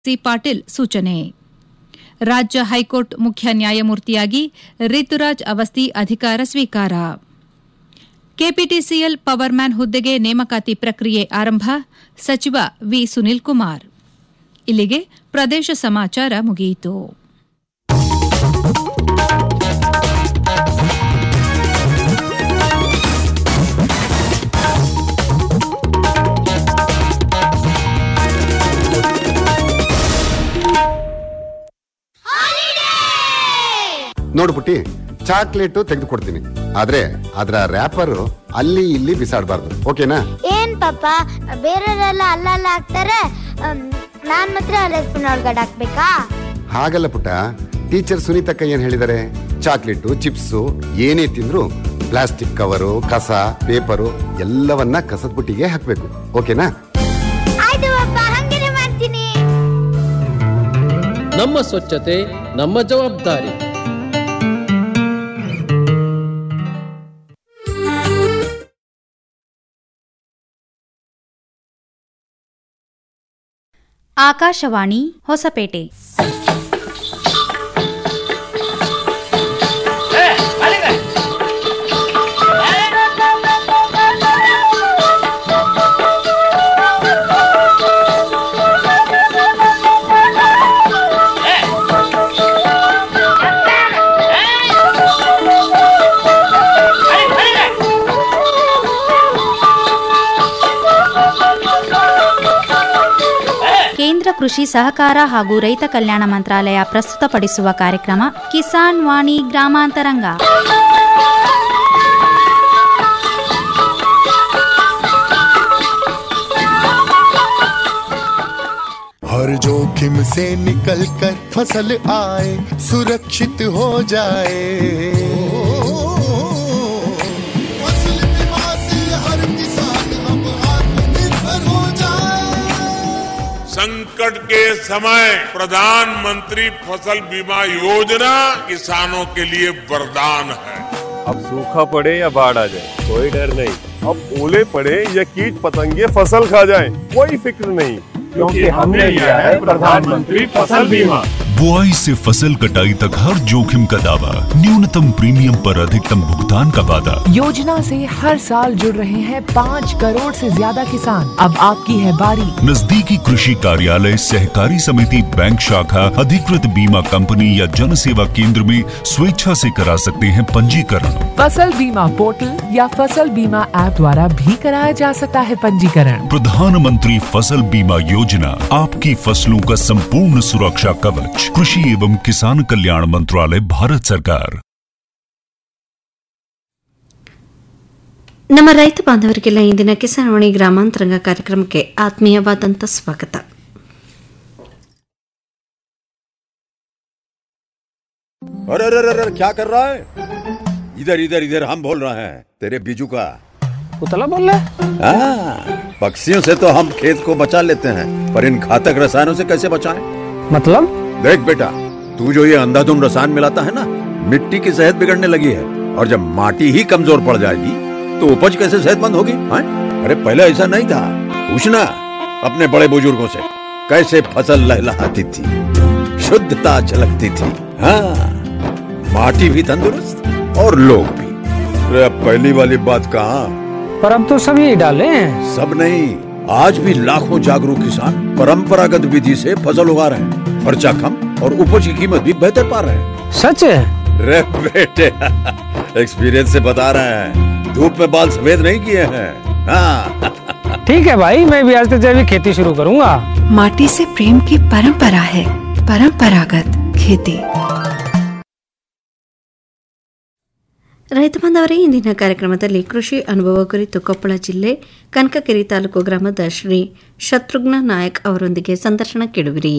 C Patil ಸೂಚನೆ ರಾಜ್ಯ high court ಮುಖ್ಯ ನ್ಯಾಯಮೂರ್ತಿಯಾಗಿ ರಿತುರಾಜ್ ಅವಸ್ತಿ ಅಧಿಕಾರ ಸ್ವೀಕಾರ ಕೆಪಿಟಿಸಿಎಲ್ ಪವರ್ಮ್ಯಾನ್ ಹುದ್ದೆಗೆ ನೇಮಕಾತಿ ಪ್ರಕ್ರಿಯೆ ಆರಂಭ ಸಚಿವ ವಿ ಸುನಿಲ್ ಕುಮಾರ್ ಇಲ್ಲಿಗೆ ಪ್ರದೇಶ ಸಮಾಚಾರ ಮುಗಿಯಿತು ನೋಡು ಪುಟ್ಟಿ ಚಾಕ್ಲೇಟ್ ತೆಗೆದುಕೊಡ್ತೀನಿ ಆದ್ರೆ ಅದರ ರ್ಯಾಪರ್ ಅಲ್ಲಿ ಇಲ್ಲಿ ಬಿಸಾಡಬಾರ್ದು ಓಕೆನಾ ಏನ್ ಪಾಪ ಬೇರೆಯವರೆಲ್ಲ ಅಲ್ಲಲ್ಲ ಹಾಕ್ತಾರೆ ಅಮ್, ನಾನ್ ಮಾತ್ರ ಡಸ್ಟ್ಬಿನ್ ಒಳಗಡೆ ಹಾಕ್ಬೇಕಾ ಹಾಗಲ್ಲ ಪುಟ್ಟ ಟೀಚರ್ ಸುನೀತಕ್ಕ ಏನ್ ಹೇಳಿದಾರೆ ಚಾಕ್ಲೇಟು ಚಿಪ್ಸು ಏನೇ ತಿಂದ್ರು ಪ್ಲಾಸ್ಟಿಕ್ ಕವರು ಕಸ ಪೇಪರು ಎಲ್ಲವನ್ನ ಕಸದ ಬುಟ್ಟಿಗೆ ಹಾಕ್ಬೇಕು ಓಕೆನಾ ಆಯ್ತು ಪಾಪ ಹಂಗೇನೆ ಮಾಡ್ತೀನಿ ನಮ್ಮ ಸ್ವಚ್ಛತೆ ನಮ್ಮ ಜವಾಬ್ದಾರಿ ಆಕಾಶವಾಣಿ ಹೊಸಪೇಟೆ ಕೇಂದ್ರ ಕೃಷಿ ಸಹಕಾರ ಹಾಗೂ ರೈತ ಕಲ್ಯಾಣ ಮಂತ್ರಾಲಯ ಪ್ರಸ್ತುತಪಡಿಸುವ ಕಾರ್ಯಕ್ರಮ ಕಿಸಾನ್ ವಾಣಿ ಗ್ರಾಮಾಂತರಂಗ हर जोखिम से निकल कर फसल आए सुरक्षित हो जाए फसल बीमा से हर किसान अब आत्मनिर्भर हो जाए संकट के समय प्रधानमंत्री फसल बीमा योजना किसानों के लिए वरदान है अब सूखा पड़े या बाढ़ आ जाए कोई डर नहीं अब ओले पड़े या कीट पतंगे फसल खा जाए कोई फिक्र नहीं क्योंकि हमने लिया है प्रधानमंत्री फसल बीमा बुआई से फसल कटाई तक हर जोखिम का दावा न्यूनतम प्रीमियम पर अधिकतम भुगतान का वादा योजना से हर साल जुड़ रहे हैं पाँच करोड़ से ज्यादा किसान अब आपकी है बारी नजदीकी कृषि कार्यालय सहकारी समिति बैंक शाखा अधिकृत बीमा कंपनी या जन सेवा केंद्र में स्वेच्छा से करा सकते हैं पंजीकरण फसल बीमा पोर्टल या फसल बीमा ऐप द्वारा भी कराया जा सकता है पंजीकरण प्रधानमंत्री फसल बीमा योजना आपकी फसलों का संपूर्ण सुरक्षा कवच कृषि एवं किसान कल्याण मंत्रालय भारत सरकार ನಮ್ಮ ರೈತ ಬಾಂಧವರಿಗೆಲ್ಲ ಇಂದಿನ ಕಿಸಾನವಾಣಿ ಗ್ರಾಮಾಂತರಂಗ ಕಾರ್ಯಕ್ರಮಕ್ಕೆ ಆತ್ಮೀಯವಾದಂಥ ಸ್ವಾಗತ अरे अरे अरे अरे, क्या कर रहा है इधर इधर इधर हम बोल रहे हैं तेरे बीजू का उतला बोल रहा हाँ, पक्षियों से तो हम खेत को बचा लेते हैं पर इन घातक रसायनों से कैसे बचाएं? मतलब देख बेटा तू जो ये अंधाधुंध रसायन मिलाता है ना मिट्टी की सेहत बिगड़ने लगी है और जब माटी ही कमजोर पड़ जाएगी तो उपज कैसे सेहतमंद होगी हाँ? अरे पहले ऐसा नहीं था पूछना अपने बड़े बुजुर्गों से कैसे फसल लहलहाती थी शुद्धता झलकती थी हाँ माटी भी तंदुरुस्त और लोग भी अरे अब पहली वाली बात कहाँ पर अब तो सब यही डाले हैं सब नहीं आज भी लाखों जागरूक किसान परंपरागत विधि से फसल उगा रहे हैं खर्चा कम और उपज की कीमत भी बेहतर पा रहे हैं सच है रे बेटे एक्सपीरियंस से बता रहे हैं धूप में बाल सफेद नहीं किए हैं हाँ ठीक है भाई मैं भी आज से जैविक खेती शुरू करूंगा माटी से प्रेम की परंपरा है परंपरागत खेती ರೈತ ಬಾಂಧವರೇ ಇಂದಿನ ಕಾರ್ಯಕ್ರಮದಲ್ಲಿ ಕೃಷಿ ಅನುಭವ ಕುರಿತು ಕೊಪ್ಪಳ ಜಿಲ್ಲೆ ಕನಕಗಿರಿ ತಾಲೂಕು ಗ್ರಾಮದ ಶ್ರೀ ಶತ್ರುಘ್ನ ನಾಯಕ್ ಅವರೊಂದಿಗೆ ಸಂದರ್ಶನ ಕೇಳುವಿರಿ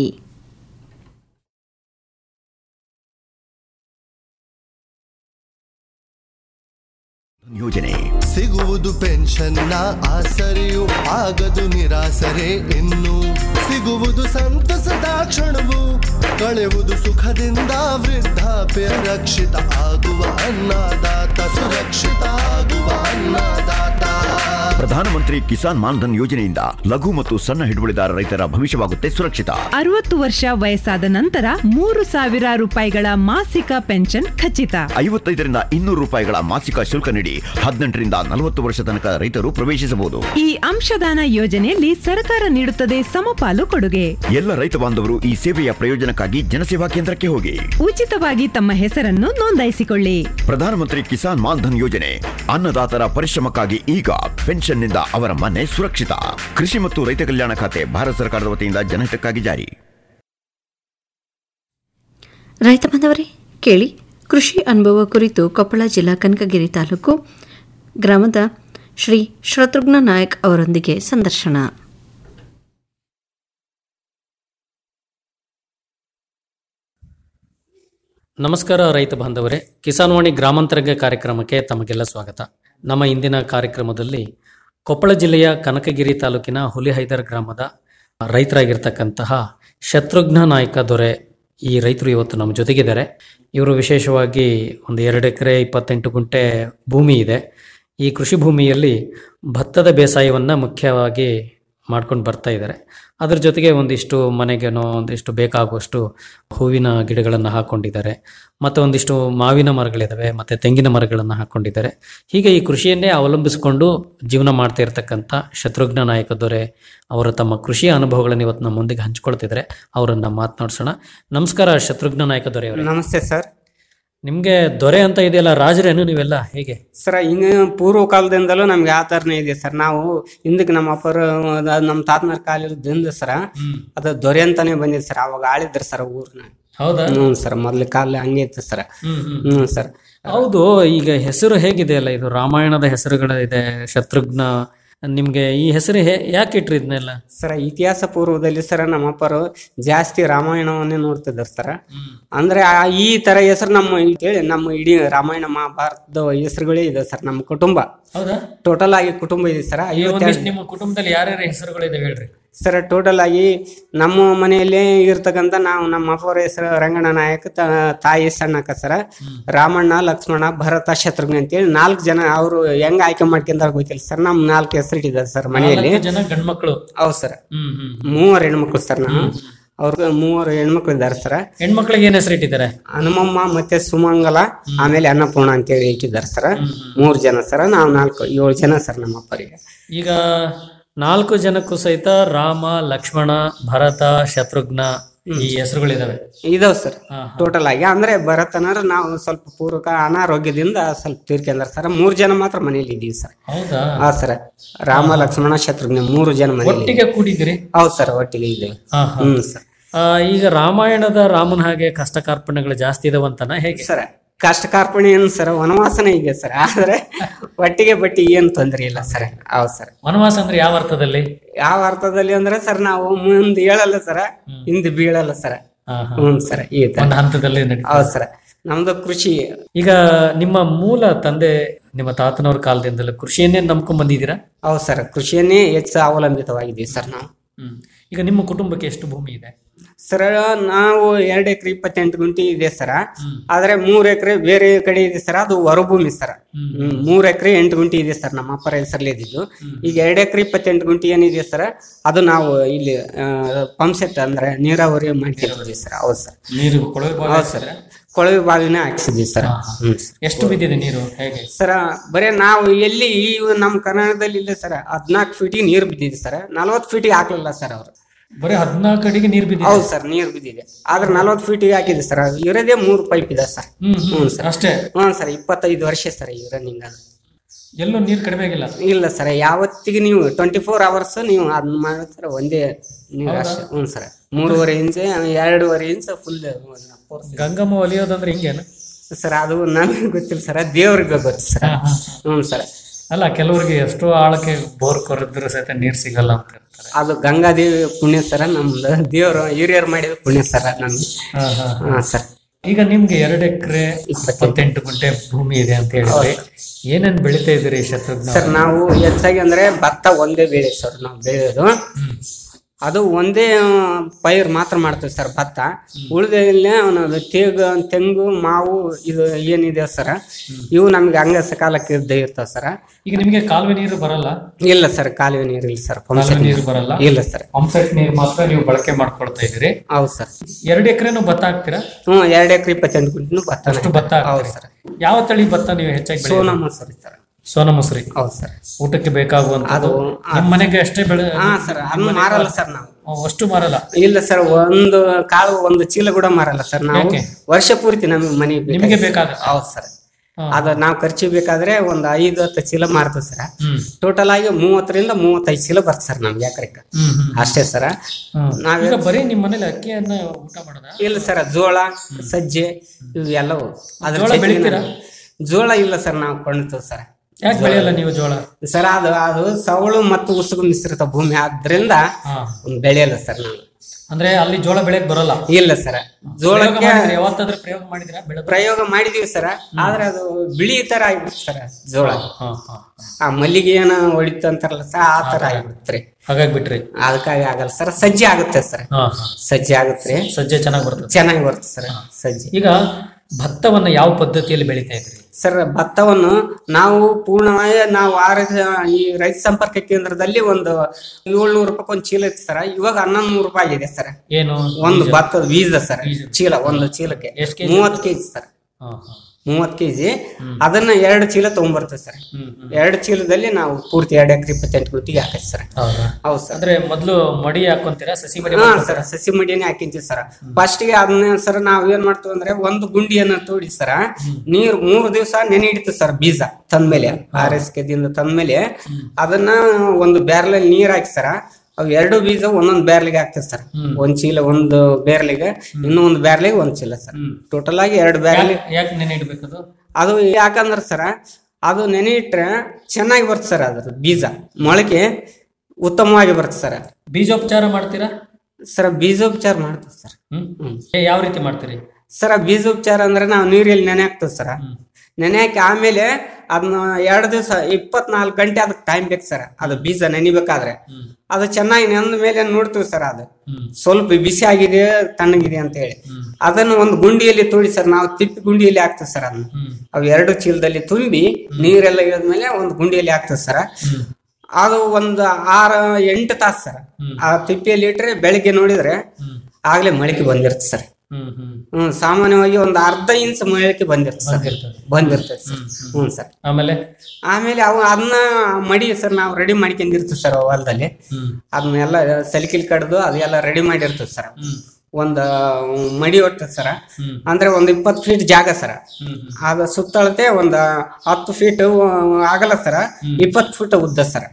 ಯೋಜನೆ ಸಿಗುವುದು ಪೆನ್ಷನ್ನ ಆಸರೆಯು ಆಗದು ನಿರಾಸರೆ ಇನ್ನು ಸಿಗುವುದು ಸಂತಸದ ಕ್ಷಣವು ಕಳೆಯುವುದು ಸುಖದಿಂದ ವೃದ್ಧಾಪ್ಯ ರಕ್ಷಿತ ಆಗುವ ಅನ್ನದಾತ ಸುರಕ್ಷಿತ ಆಗುವ ಅನ್ನದಾತ ಪ್ರಧಾನಮಂತ್ರಿ ಕಿಸಾನ್ ಮಾನ್ಧನ್ ಯೋಜನೆಯಿಂದ ಲಘು ಮತ್ತು ಸಣ್ಣ ಹಿಡುವಳಿದಾರ ರೈತರ ಭವಿಷ್ಯವಾಗುತ್ತೆ ಸುರಕ್ಷಿತ ಅರವತ್ತು ವರ್ಷ ವಯಸ್ಸಾದ ನಂತರ ಮೂರು ಸಾವಿರ ರೂಪಾಯಿಗಳ ಮಾಸಿಕ ಪೆನ್ಷನ್ ಖಚಿತ ಐವತ್ತೈದರಿಂದ ಇನ್ನೂರು ರೂಪಾಯಿಗಳ ಮಾಸಿಕ ಶುಲ್ಕ ನೀಡಿ ಹದಿನೆಂಟರಿಂದ ನಲವತ್ತು ವರ್ಷ ತನಕ ರೈತರು ಪ್ರವೇಶಿಸಬಹುದು ಈ ಅಂಶದಾನ ಯೋಜನೆಯಲ್ಲಿ ಸರ್ಕಾರ ನೀಡುತ್ತದೆ ಸಮಪಾಲು ಕೊಡುಗೆ ಎಲ್ಲ ರೈತ ಬಾಂಧವರು ಈ ಸೇವೆಯ ಪ್ರಯೋಜನಕ್ಕಾಗಿ ಜನಸೇವಾ ಕೇಂದ್ರಕ್ಕೆ ಹೋಗಿ ಉಚಿತವಾಗಿ ತಮ್ಮ ಹೆಸರನ್ನು ನೋಂದಾಯಿಸಿಕೊಳ್ಳಿ ಪ್ರಧಾನಮಂತ್ರಿ ಕಿಸಾನ್ ಮಾನ್ಧನ್ ಯೋಜನೆ ಅನ್ನದಾತರ ಪರಿಶ್ರಮಕ್ಕಾಗಿ ಈಗ ಪೆನ್ಷನ್ನಿಂದ ಅವರ ಮನೆ ಸುರಕ್ಷಿತ ಕೃಷಿ ಮತ್ತು ರೈತ ಕಲ್ಯಾಣ ಖಾತೆ ಭಾರತ ಸರ್ಕಾರದ ವತಿಯಿಂದ ಜನಹಿತಕ್ಕಾಗಿ ಜಾರಿ ರೈತ ಬಾಂಧವರೇ ಕೇಳಿ ಕೃಷಿ ಅನುಭವ ಕುರಿತು ಕೊಪ್ಪಳ ಜಿಲ್ಲಾ ಕನಕಗಿರಿ ತಾಲೂಕು ಗ್ರಾಮದ ಶ್ರೀ ಶತ್ರುಘ್ನ ನಾಯಕ್ ಅವರೊಂದಿಗೆ ಸಂದರ್ಶನ ನಮಸ್ಕಾರ ರೈತ ಬಾಂಧವರೇ ಕಿಸಾನ್ವಾಣಿ ಗ್ರಾಮಾಂತರಂಗ ಕಾರ್ಯಕ್ರಮಕ್ಕೆ ತಮಗೆಲ್ಲ ಸ್ವಾಗತ ನಮ್ಮ ಇಂದಿನ ಕಾರ್ಯಕ್ರಮದಲ್ಲಿ ಕೊಪ್ಪಳ ಜಿಲ್ಲೆಯ ಕನಕಗಿರಿ ತಾಲೂಕಿನ ಹುಲಿಹೈದರ್ ಗ್ರಾಮದ ರೈತರಾಗಿರ್ತಕ್ಕಂತಹ ಶತ್ರುಘ್ನ ನಾಯಕ ದೊರೆ ಈ ರೈತರು ಇವತ್ತು ನಮ್ಮ ಜೊತೆಗಿದ್ದಾರೆ ಇವರು ವಿಶೇಷವಾಗಿ ಒಂದು ಎರಡು ಎಕರೆ ಇಪ್ಪತ್ತೆಂಟು ಗುಂಟೆ ಭೂಮಿ ಇದೆ ಈ ಕೃಷಿ ಭೂಮಿಯಲ್ಲಿ ಭತ್ತದ ಬೇಸಾಯವನ್ನು ಮುಖ್ಯವಾಗಿ ಮಾಡ್ಕೊಂಡು ಬರ್ತಾ ಇದ್ದಾರೆ ಅದ್ರ ಜೊತೆಗೆ ಒಂದಿಷ್ಟು ಮನೆಗೇನೋ ಒಂದಿಷ್ಟು ಬೇಕಾಗುವಷ್ಟು ಹೂವಿನ ಗಿಡಗಳನ್ನು ಹಾಕೊಂಡಿದ್ದಾರೆ ಮತ್ತು ಒಂದಿಷ್ಟು ಮಾವಿನ ಮರಗಳಿದ್ದಾವೆ ಮತ್ತು ತೆಂಗಿನ ಮರಗಳನ್ನು ಹಾಕೊಂಡಿದ್ದಾರೆ ಹೀಗೆ ಈ ಕೃಷಿಯನ್ನೇ ಅವಲಂಬಿಸಿಕೊಂಡು ಜೀವನ ಮಾಡ್ತಾ ಇರತಕ್ಕಂಥ ಶತ್ರುಘ್ನ ನಾಯಕ ದೊರೆ ಅವರ ತಮ್ಮ ಕೃಷಿಯ ಅನುಭವಗಳನ್ನು ಇವತ್ತು ನಮ್ಮೊಂದಿಗೆ ಹಂಚ್ಕೊಳ್ತಿದ್ದಾರೆ ಅವರನ್ನು ಮಾತನಾಡ್ಸೋಣ ನಮಸ್ಕಾರ ಶತ್ರುಘ್ನ ನಾಯಕ ದೊರೆ ಅವರೇ ನಮಸ್ತೆ ಸರ್ ನಿಮಗೆ ದೊರೆ ಅಂತ ಇದೆಯಲ್ಲ ರಾಜರೇನು ನೀವೆಲ್ಲ ಹೇಗೆ ಸರ್ ಹಿಂಗೆ ಪೂರ್ವ ಕಾಲದಿಂದಲೂ ನಮ್ಗೆ ಆ ಥರನೇ ಇದೆ ಸರ್ ನಾವು ಹಿಂದಕ್ಕೆ ನಮ್ಮ ಅಪ್ಪರ ನಮ್ಮ ತಾತನರ ಕಾಲದಿಂದ ಸರ ಅದು ದೊರೆ ಅಂತಾನೆ ಬಂದಿದೆ ಸರ್ ಅವಾಗ ಆಳಿದ್ರು ಸರ್ ಊರ್ನ ಹೌದಾ ಹ್ಞೂ ಸರ್ ಮೊದ್ಲ ಕಾಲ ಹಂಗೆ ಇತ್ತು ಸರ್ ಹ್ಮ್, ಹ್ಮ್. ಹ್ಞೂ ಸರ್ ಹೌದು ಈಗ ಹೆಸರು ಹೇಗಿದೆ ಅಲ್ಲ ಇದು ರಾಮಾಯಣದ ಹೆಸರುಗಳು ಇದೆ ಶತ್ರುಘ್ನ ನಿಮ್ಗೆ ಈ ಹೆಸರು ಹೇ ಯಾಕೆ ಇಟ್ರಿ ಇದನ್ನೆಲ್ಲ ಸರ ಇತಿಹಾಸ ಪೂರ್ವದಲ್ಲಿ ಸರ ನಮ್ಮ ಅಪ್ಪರು ಜಾಸ್ತಿ ರಾಮಾಯಣವನ್ನೇ ನೋಡ್ತಿದ್ರು ಸರ ಅಂದ್ರೆ ಆ- ಈ ತರ ಹೆಸರು ನಮ್ಮ ಹೇಳಿ ನಮ್ಮ ಇಡೀ ರಾಮಾಯಣ ಮಹಾಭಾರತದ ಹೆಸರುಗಳೇ ಇದೆ ಸರ್ ನಮ್ಮ ಕುಟುಂಬ ಹೌದಾ ಟೋಟಲ್ ಆಗಿ ಕುಟುಂಬ ಇದೆ ಸರ್ ಈ ಒಂದಿಷ್ಟು ಐವತ್ತೆರಡು ನಿಮ್ಮ ಕುಟುಂಬದಲ್ಲಿ ಯಾರ್ಯಾರ ಹೆಸರುಗಳಿದಾವೆ ಹೇಳ್ರಿ ಸರ್ ಟೋಟಲ್ ಆಗಿ ನಮ್ಮ ಮನೆಯಲ್ಲಿ ಇರ್ತಕ್ಕಂಥ ನಾವು ನಮ್ಮ ಅಪ್ಪರ ಹೆಸರು ರಂಗಣ್ಣ ನಾಯಕ್ ತ- ತಾಯಿ ಸಣ್ಣಕ್ಕ ಸರ ರಾಮಣ್ಣ ಲಕ್ಷ್ಮಣ ಭರತ ಶತ್ರುಘ್ನ ಅಂತೇಳಿ ನಾಲ್ಕು ಜನ ಅವರು ಹೆಂಗ್ ಆಯ್ಕೆ ಮಾಡ್ಕೊಂಡಾರ ಗೊತ್ತಿಲ್ಲ ಸರ್ ನಮ್ ನಾಲ್ಕು ಹೆಸರು ಇಟ್ಟಿದ್ದಾರೆ ಸರ್ ಮನೆಯಲ್ಲಿ ನಾಲ್ಕು ಜನ ಗಂಡ್ಮಕ್ಳು ಹೌದು ಸರ್ ಹ್ಮ್ ಹ್ಮ್ ಮೂವರು ಹೆಣ್ಮಕ್ಳು ಸರ್ ನಾನು ಅವ್ರಿಗೆ ಮೂವರು ಹೆಣ್ಮಕ್ಳು ಇದ್ದಾರೆ ಸರ್ ಹೆಣ್ಮಕ್ಳಿಗೆ ಏನ್ ಹೆಸರು ಇಟ್ಟಿದ್ದಾರೆ ಹನುಮಮ್ಮ ಮತ್ತೆ ಸುಮಂಗಲ ಆಮೇಲೆ ಅನ್ನಪೂರ್ಣ ಅಂತೇಳಿ ಇಟ್ಟಿದ್ದಾರೆ ಸರ್ ಮೂರು ಜನ ಸರ್ ನಾವು ನಾಲ್ಕು ಏಳು ಜನ ಸರ್ ನಮ್ಮ ಅಪ್ಪರಿಗೆ ಈಗ ನಾಲ್ಕು ಜನಕ್ಕೂ ಸಹಿತ ರಾಮ ಲಕ್ಷ್ಮಣ ಭರತ ಶತ್ರುಘ್ನ ಈ ಹೆಸರುಗಳಿದಾವೆ ಇದಾವ್ ಸರ್ ಟೋಟಲ್ ಆಗಿ ಅಂದ್ರೆ ಭರತನರ ನಾವು ಸ್ವಲ್ಪ ಪೂರ್ವಕ ಅನಾರೋಗ್ಯದಿಂದ ಸ್ವಲ್ಪ ತೀರ್ಕೊಂಡ್ರ ಸರ್ ಮೂರ್ ಜನ ಮಾತ್ರ ಮನೇಲಿ ಇದೀವಿ ಸರ್ ಹೌದಾ ಹಾ ಸರ್ ರಾಮ ಲಕ್ಷ್ಮಣ ಶತ್ರುಘ್ನ ಮೂರು ಜನ ಮನೇಲಿ ಒಟ್ಟಿಗೆ ಕೂಡಿದಿರಿ ಹೌದು ಸರ್ ಒಟ್ಟಿಗೆ ಇದ್ದೇವೆ ಹಾ, ಹಾ. ಹ್ಮ್ ಸರ್ ಆ, ಈಗ ರಾಮಾಯಣದ ರಾಮನ ಹಾಗೆ ಕಷ್ಟ ಕಾರ್ಪಣ್ಯಗಳು ಜಾಸ್ತಿ ಇದಾವಂತನ ಹೇಗೆ ಸರ್ ಕಷ್ಟ ಕಾರ್ಪಣೆ ಏನು ಸರ್ ವನವಾಸನೆ ಇದೆ ಸರ್ ಆದ್ರೆ ಒಟ್ಟಿಗೆ ಬಟ್ಟಿ ಏನ್ ತೊಂದ್ರೆ ಇಲ್ಲ ಸರ್ ಹೌದು ಸರ್ ವನವಾಸ ಅಂದ್ರೆ ಯಾವ ಅರ್ಥದಲ್ಲಿ ಯಾವ ಅರ್ಥದಲ್ಲಿ ಅಂದ್ರೆ ಸರ್ ನಾವು ಮುಂದೆ ಹೇಳಲ್ಲ ಸರ್ ಹಿಂದೆ ಬೀಳಲ್ಲ ಸರ್ ಹಾ, ಹಾ. ಹ್ಮ್ ಸರ್ ಈ ತರ ಒಂದು ಹಂತದಲ್ಲಿ ನಡೀತದೆ. ಹೌದು ಸರ್ ನಮ್ದು ಕೃಷಿ ಈಗ ನಿಮ್ಮ ಮೂಲ ತಂದೆ ನಿಮ್ಮ ತಾತನವ್ರ ಕಾಲದಿಂದಲೂ ಕೃಷಿಯನ್ನೇ ನಂಬ್ಕೊಂಡ್ ಬಂದಿದ್ದೀರಾ ಹೌದು ಸರ್ ಕೃಷಿಯನ್ನೇ ಹೆಚ್ಚು ಅವಲಂಬಿತವಾಗಿದ್ದೀವಿ ಸರ್ ನಾವು ಹ್ಮ್ ಈಗ ನಿಮ್ಮ ಕುಟುಂಬಕ್ಕೆ ಎಷ್ಟು ಭೂಮಿ ಇದೆ ಸರ್ ನಾವು ಎರಡು ಎಕರೆ ಇಪ್ಪತ್ತೆಂಟು ಗುಂಟಿ ಇದೆ ಸರ ಆದ್ರೆ ಮೂರ್ ಎಕರೆ ಬೇರೆ ಕಡೆ ಇದೆ ಸರ್ ಅದು ಹೊರಭೂಮಿ ಸರ್ ಹ್ಮ್ ಮೂರ್ ಎಕರೆ ಎಂಟು ಗುಂಟಿ ಇದೆ ಸರ್ ನಮ್ಮ ಅಪ್ಪರ ಹೆಸರಲ್ಲಿ ಇದ್ದಿದ್ದು ಈಗ ಎರಡು ಎಕರೆ ಇಪ್ಪತ್ತೆಂಟು ಗುಂಟಿ ಏನಿದೆ ಸರ್ ಅದು ನಾವು ಇಲ್ಲಿ ಪಂಪ್ ಸೆಟ್ ಅಂದ್ರೆ ನೀರಾವರಿ ಮಾಡ್ಕೊಂಡಿದ್ವಿ ಸರ್ ಹೌದು ಸರ್ ನೀರು ಕೊಳವೆ ಬಾವಿ ಹೌದು ಸರ್ ಕೊಳವೆ ಬಾವಿನೇ ಹಾಕ್ಸಿದ್ವಿ ಸರ್ ಹ್ಮ್ ಎಷ್ಟು ಬಿದ್ದಿದೆ ನೀರು ಹೇಗೆ ಸರ ಬರೇ ನಾವು ಎಲ್ಲಿ ಈ ನಮ್ಮ ಕರ್ನಾಟಕದಲ್ಲಿ ಇಲ್ಲ ಸರ್ ಹದ್ನಾಲ್ಕು ಫೀಟಿಗೆ ನೀರು ಬಿದ್ದಿದೆ ಸರ್ ನಲವತ್ತು ಫೀಟಿಗೆ ಹಾಕ್ಲಿಲ್ಲ ಸರ್ ಅವರು ಬರೀ ಹದಿನಾಲ್ಕು ಅಡಿಗೆ ನೀರು ಬಿದ್ದಿದೆ ಹೌದು ಸರ್ ನೀರು ಬಿದ್ದಿದೆ ಆದ್ರೆ ನಲವತ್ತು ಫೀಟಿಗೆ ಹಾಕಿದೆ ಸರ್ ಇರೋದೇ ಮೂರು ಪೈಪ್ ಇದೆ ಸರ್ ಹ್ಮ್, ಹ್ಮ್. ಹ್ಞೂ ಸರ್ ಅಷ್ಟೇ? ಹ್ಞೂ ಸರ್ ಇಪ್ಪತ್ತೈದು ವರ್ಷ ಸರ್ ಈ ರನ್ನಿಂಗ್ ಅದು ಎಲ್ಲೂ ನೀರು ಕಡಿಮೆ ಆಗಿಲ್ಲ ಇಲ್ಲ ಸರ್ ಯಾವತ್ತಿಗೆ ನೀವು ಟ್ವೆಂಟಿ ಫೋರ್ ಅವರ್ಸ್ ನೀವು ಅದನ್ನ ಮಾಡಿದ್ರೆ ಒಂದೇ ನೀರು ಹೌದಾ? ಅಷ್ಟೇ ಹ್ಞೂ ಸರ್ ಮೂರುವರೆ ಇಂಚ್ ಎರಡೂವರೆ ಇಂಚ್ ಫುಲ್ ಗಂಗಮ್ಮ ಒಲಿಯೋದಂದ್ರೆ ಹಿಂಗೇನು ಸರ್ ಅದು ನನಗೆ ಗೊತ್ತಿಲ್ಲ ಸರ್ ದೇವ್ರಿಗೆ ಗೊತ್ತು ಸರ್ ಹ್ಞೂ ಸರ್ ಅಲ್ಲ ಕೆಲವರಿಗೆ ಎಷ್ಟೋ ಆಳಕ್ಕೆ ಬೋರ್ ಕೊರೆದ್ರು ಸಹಿತ ನೀರು ಸಿಗಲ್ಲ ಅಂತ ಇರ್ತಾರೆ ಅದು ಗಂಗಾದೇವಿ ಪುಣ್ಯ ಸರ ನಮ್ದು ದೇವರು ಹಿರಿಯರು ಮಾಡಿದ ಪುಣ್ಯ ಸರ ನಮ್ಗೆ ಹಾ, ಹಾ, ಹಾ. ಹಾ ಸರ್ ಈಗ ನಿಮ್ಗೆ ಎರಡು ಎಕರೆ ಇಪ್ಪತ್ತೆಂಟು ಗುಂಟೆ ಭೂಮಿ ಇದೆ ಅಂತ ಹೇಳಿದ್ರೆ ಏನೇನ್ ಬೆಳಿತಾ ಇದ್ದೀರಿ ಶತ್ರುಘ್ನ ಸರ್ ನಾವು ಹೆಚ್ಚಾಗಿ ಅಂದ್ರೆ ಭತ್ತ ಒಂದೇ ಬೆಳೆ ಸರ್ ನಾವು ಬೆಳೆಯೋದು ಅದು ಒಂದೇ ಆ, ಪೈರ್ ಮಾತ್ರ ಮಾಡ್ತೀವಿ ಸರ್ ಭತ್ತ ಉಳಿದ ನಾವು ತೇಗ ತೆಂಗು ಮಾವು ಇದು ಏನಿದೆ ಸರ್ ಇವು ನಮ್ಗೆ ಹಂಗ ಸಕಾಲಕ್ಕೆ ಇದ್ದೇ ಇರ್ತಾವ ಸರ್ ಈಗ ನಿಮಗೆ ಕಾಲುವೆ ನೀರು ಬರಲ್ಲ ಇಲ್ಲ ಸರ್ ಕಾಲುವೆ ನೀರು ಇಲ್ಲ ಸರ್ ಕಾಲುವೆ ನೀರು ಬರಲ್ಲ ಇಲ್ಲ ಸರ್ ಪಂಪ್ಸೆಟ್ ನೀರು ಮಾತ್ರ ನೀವು ಬಳಕೆ ಮಾಡ್ಕೊಳ್ತಾ ಇದ್ದೀರಿ ಹೌದು ಸರ್ ಎರಡು ಎಕರೆನು ಭತ್ತ ಹಾಕ್ತೀರಾ ಹ್ಞೂ ಎರಡು ಎಕರೆ ಇಪ್ಪತ್ತೆಂಟು ಗುಂಟಿನೂ ಭತ್ತ ಅಷ್ಟು ಭತ್ತ ಹೌದು ಹಾಕ್ತೀರಿ ಯಾವ ತಳಿ ಭತ್ತ ನೀವು ಹೆಚ್ಚಾಗಿ ಬೆಳೆಯೋದು? ಸೋನಾ ಮಸೂರಿ ಸರ್ ಸೋನ ಮಸೂರಿ ಹೌದು ಸರ್ ಊಟಕ್ಕೆ ಬೇಕಾಗುವಂತದ್ದು ಅದು- ನಿಮ್ಮ ಮನೆಗೆ ಅಷ್ಟೇ ಬೆಳೆ ಹಾ ಸರ್ ಅದನ್ನ ಮಾರಲ್ಲ ಸರ್ ನಾವು ಓ, ಅಷ್ಟು ಮಾರಲ್ಲ ಇಲ್ಲ ಸರ್ ಒಂದು ಕಾಳು ಒಂದು ಚೀಲ ಕೂಡ ಮಾರಲ್ಲ ಸರ್ ನಾವು ಯಾಕೆ? ವರ್ಷ ಪೂರ್ತಿ ನಮಗೆ ಮನೆ ನಿಮ್ಗೆ ಬೇಕಾಗುತ್ತೆ? ಹೌದು ಸರ್ ಅದ ನಾವು ಖರ್ಚು ಬೇಕಾದ್ರೆ ಒಂದು ಐದು ಹತ್ತು ಚೀಲ ಮಾರ್ತೀವಿ ಸರ್ ಹ್ಮ್ ಟೋಟಲ್ ಆಗಿ ಮೂವತ್ತರಿಂದ ಮೂವತ್ತೈದು ಚೀಲ ಬರ್ತದೆ ಸರ್ ನಮ್ಗೆ ಎಕರೆಕ್ಕೆ ಹ್ಮ್ ಹ್ಮ್ ಅಷ್ಟೇ ಸರ್ ಹ್ಮ್. ನಾವೇ ಈಗ ಬರೀ ನಿಮ್ಮ ಮನೇಲಿ ಅಕ್ಕಿಯನ್ನ ಊಟ ಮಾಡೋದ ಇಲ್ಲ ಸರ್ ಜೋಳ ಸಜ್ಜೆ ಇವು ಎಲ್ಲವು ಅದ್ರ ಜೋಳ ಜೊತೆಗೆ ಬೆಳಿತೀರಾ? ನಾವು- ಜೋಳ ಇಲ್ಲ ಸರ್ ನಾವು ಕೊಂಡ್ತೀವಿ ಸರ್ ಯಾಕೆ ಬೆಳೆಯಲ್ಲ ನೀವು ಜೋಳ ಸರ್ ಅದು ಅದು ಸವಳು ಮತ್ತು ಉಸುಗು ಮಿಶ್ರಿತ ಭೂಮಿ ಆದ್ರಿಂದ ಹಾ. ಬೆಳೆಯಲ್ಲ ಸರ್ ನಾವು ಅಂದ್ರೆ ಅಲ್ಲಿ ಜೋಳ ಬೆಳೆಯಕ್ ಬರಲ್ಲ ಇಲ್ಲ ಸರ್ ಪ್ರಯೋಗ ಜೋಳಕ್ಕೆ ಮಾಡಿದ್ರೆ ಯಾವತ್ತಾದ್ರೂ ಪ್ರಯೋಗ ಮಾಡಿದಿರಾ ಬೆಳೆ ಪ್ರಯೋಗ ಮಾಡಿದೀವಿ ಸರ್ ಆದ್ರೆ ಅದು ಬಿಳಿ ತರ ಆಗ್ಬಿಡುತ್ತೆ ಸರ್ ಜೋಳ ಹಾ ಹಾ ಆ ಮಲ್ಲಿಗೆ ಏನ ಹೊಡಿತು ಅಂತಾರಲ್ಲ ಸರ್ ಆ ತರ ಆಗ್ಬಿಡುತ್ತೆ ಹಾಗಾಗಿ ಬಿಟ್ರಿ ಅದಕ್ಕಾಗಿ ಆಗಲ್ಲ ಸರ್ ಸಜ್ಜೆ ಆಗುತ್ತೆ ಸರ್ ಹಾ ಸಜ್ಜೆ ಆಗುತ್ತೆ ಸಜ್ಜೆ ಚೆನ್ನಾಗಿ ಬರ್ತದೆ ಚೆನ್ನಾಗಿ ಬರುತ್ತೆ ಸರ್ ಸಜ್ಜೆ ಈಗ ಭತ್ತವನ್ನ ಯಾವ ಪದ್ಧತಿಯಲ್ಲಿ ಬೆಳಿತಾ ಇದ್ರಿ ಸರ್ ಭತ್ತವನ್ನು ನಾವು ಪೂರ್ಣವಾಗಿ ನಾವು ಆರ ಈ ರೈತ ಸಂಪರ್ಕ ಕೇಂದ್ರದಲ್ಲಿ ಒಂದು ಏಳ್ನೂರು ರೂಪಾಯಿ ಒಂದು ಚೀಲ ಇತ್ತು ಸರ್ ಇವಾಗ ಹನ್ನೊಂದು ನೂರು ರೂಪಾಯಿ ಆಗಿದೆ ಸರ್ ಏನು ಒಂದು ಬೀಜ? ಭತ್ತದ ಬೀಜ ಸರ್ ಚೀಲ ಒಂದು ಚೀಲಕ್ಕೆ ಎಷ್ಟ್ ಕೆಜಿ? ಮೂವತ್ತು ಕೆಜಿ ಸರ್ ಹಾ, ಹಾ. ಮೂವತ್ತು ಕೆಜಿ ಅದನ್ನ ಎರಡು ಚೀಲ ತಗೊಂಡ್ಬರ್ತೇವೆ ಸರ್ ಹ್ಮ್, ಹ್ಮ್. ಎರಡು ಚೀಲದಲ್ಲಿ ನಾವು ಪೂರ್ತಿ ಎರಡು ಎಕರೆ ಇಪ್ಪತ್ತೆಂಟು ಗುತ್ತಿಗೆ ಹಾಕೈತೆ ಸರ್ ಹೌದಾ ಹೌದು ಸರ್ ಅಂದ್ರೆ ಮೊದ್ಲು ಮಡಿ ಹಾಕೊಂತೀರಾ ಸಸಿ ಮಡಿ ಹಾ ಮಾಡ್ಕೊಂತೀರಾ? ಸರ್ ಸಸಿ ಮಡಿನೇ ಹಾಕಿಂತೀವಿ ಸರ್ ಫಸ್ಟ್ ಗೆ ಅದನ್ನ ಸರ್ ನಾವ್ ಏನ್ ಮಾಡ್ತೀವಿ ಅಂದ್ರೆ ಒಂದು ಗುಂಡಿಯನ್ನ ತೋಡಿ ಸರ ನೀರ್ ಮೂರು ದಿವಸ ನೆನೆ ಇಡ್ತೀವಿ ಸರ್ ಬೀಜ ತಂದ್ಮೇಲೆ ಆರ್ ಎಸ್ ದಿಂದ ತಂದ್ಮೇಲೆ ಅದನ್ನ ಒಂದು ಬ್ಯಾರ್ಲಲ್ಲಿ ನೀರ್ ಹಾಕಿ ಸರ ಅವ್ ಎರಡು ಬೀಜ ಒಂದೊಂದ್ ಬ್ಯಾರ್ಲಿಗೆ ಹಾಕ್ತೀವಿ ಸರ್ ಒಂದ್ ಚೀಲ ಒಂದು ಬೇರ್ಲಿಗೆ ಇನ್ನೂ ಒಂದು ಬ್ಯಾರ್ಲಿಗೆ ಒಂದ್ ಚೀಲ ಸರ್ ಟೋಟಲ್ ಆಗಿ ಎರಡು ಬ್ಯಾರ್ಲಿ ಯಾಕ್- ಯಾಕೆ ನೆನೆ ಇಡ್ಬೇಕದು ಅದು ಯಾಕಂದ್ರೆ ಸರ ಅದು ನೆನೆ ಇಟ್ರೆ ಚೆನ್ನಾಗಿ ಬರುತ್ತೆ ಸರ್ ಅದ್ರ ಬೀಜ ಮೊಳಕೆ ಉತ್ತಮವಾಗಿ ಬರುತ್ತೆ ಸರ್ ಬೀಜೋಪಚಾರ ಮಾಡ್ತೀರಾ ಸರ್ ಬೀಜೋಪಚಾರ ಮಾಡ್ತೀವಿ ಸರ್ ಹ್ಮ್ ಏ, ಯಾವ ರೀತಿ ಮಾಡ್ತೀರಿ ಸರ ಬೀಜೋಪಚಾರ ಅಂದ್ರೆ ನಾವು ನೀರಲ್ಲಿ ನೆನೆ ಹಾಕ್ತೀವಿ ಸರ ನೆನೆ ಹಾಕಿ ಆಮೇಲೆ ಅದನ್ನ ಎರಡು ದಿವಸ ಇಪ್ಪತ್ನಾಲ್ಕು ಗಂಟೆ ಅದಕ್ಕೆ ಟೈಮ್ ಬೇಕು ಸರ್ ಅದು ಬೀಜ ನೆನಿಬೇಕಾದ್ರೆ ಅದು ಚೆನ್ನಾಗಿ ನೆಂದ ಮೇಲೆ ನೋಡ್ತೀವಿ ಸರ್ ಅದು ಸ್ವಲ್ಪ ಬಿಸಿ ಆಗಿದೆ ತಣ್ಣಗಿದೆ ಅಂತ ಹೇಳಿ ಅದನ್ನು ಒಂದು ಗುಂಡಿಯಲ್ಲಿ ತೋಡಿ ಸರ್ ನಾವು ತಿಪ್ಪಿ ಗುಂಡಿಯಲ್ಲಿ ಹಾಕ್ತೀವಿ ಸರ್ ಅದನ್ನ ಅವು ಎರಡು ಚೀಲದಲ್ಲಿ ತುಂಬಿ ನೀರೆಲ್ಲ ಇಳಿದ್ಮೇಲೆ ಒಂದು ಗುಂಡಿಯಲ್ಲಿ ಹಾಕ್ತೀವಿ ಸರ್ ಅದು ಒಂದು ಆರು ಎಂಟು ತಾಸು ಸರ್ ಆ ತಿಪ್ಪಿಯಲ್ಲಿ ಇಟ್ರೆ ಬೆಳಿಗ್ಗೆ ನೋಡಿದ್ರೆ ಆಗ್ಲೇ ಮೊಳಕೆ ಬಂದಿರುತ್ತೆ ಸರ್ ಹ್ಮ್ ಹ್ಮ್ ಹ್ಮ್ ಸಾಮಾನ್ಯವಾಗಿ ಒಂದು ಅರ್ಧ ಇಂಚ್ ಮೊಳಕೆ ಬಂದಿರುತ್ತೆ ಸರ್ ಬಂದಿರ್ತದೆ ಸರ್ ಹ್ಞೂ ಸರ್ ಆಮೇಲೆ ಆಮೇಲೆ ಅವು ಅದನ್ನ ಮಡಿ ಸರ್ ನಾವು ರೆಡಿ ಮಾಡ್ಕೊಂಡಿರ್ತೀವಿ ಸರ್ ಹೊಲದಲ್ಲಿ ಅದನ್ನೆಲ್ಲ ಸಲಿಕಿಲ್ ಕಡ್ದು ಅದೆಲ್ಲ ರೆಡಿ ಮಾಡಿರ್ತೀವಿ ಸರ್ ಒಂದ್ ಮಡಿ ಒಟ್ಟು ಸರ ಅಂದ್ರೆ ಒಂದ್ ಇಪ್ಪತ್ತು ಫೀಟ್ ಜಾಗ ಸರ ಅದ ಸುತ್ತಳತೆ ಒಂದ್ ಹತ್ತು ಫೀಟ್ ಆಗಲ್ಲ ಸರ ಇಪ್ಪತ್ತು ಫೀಟ್ ಉದ್ದ ಸರ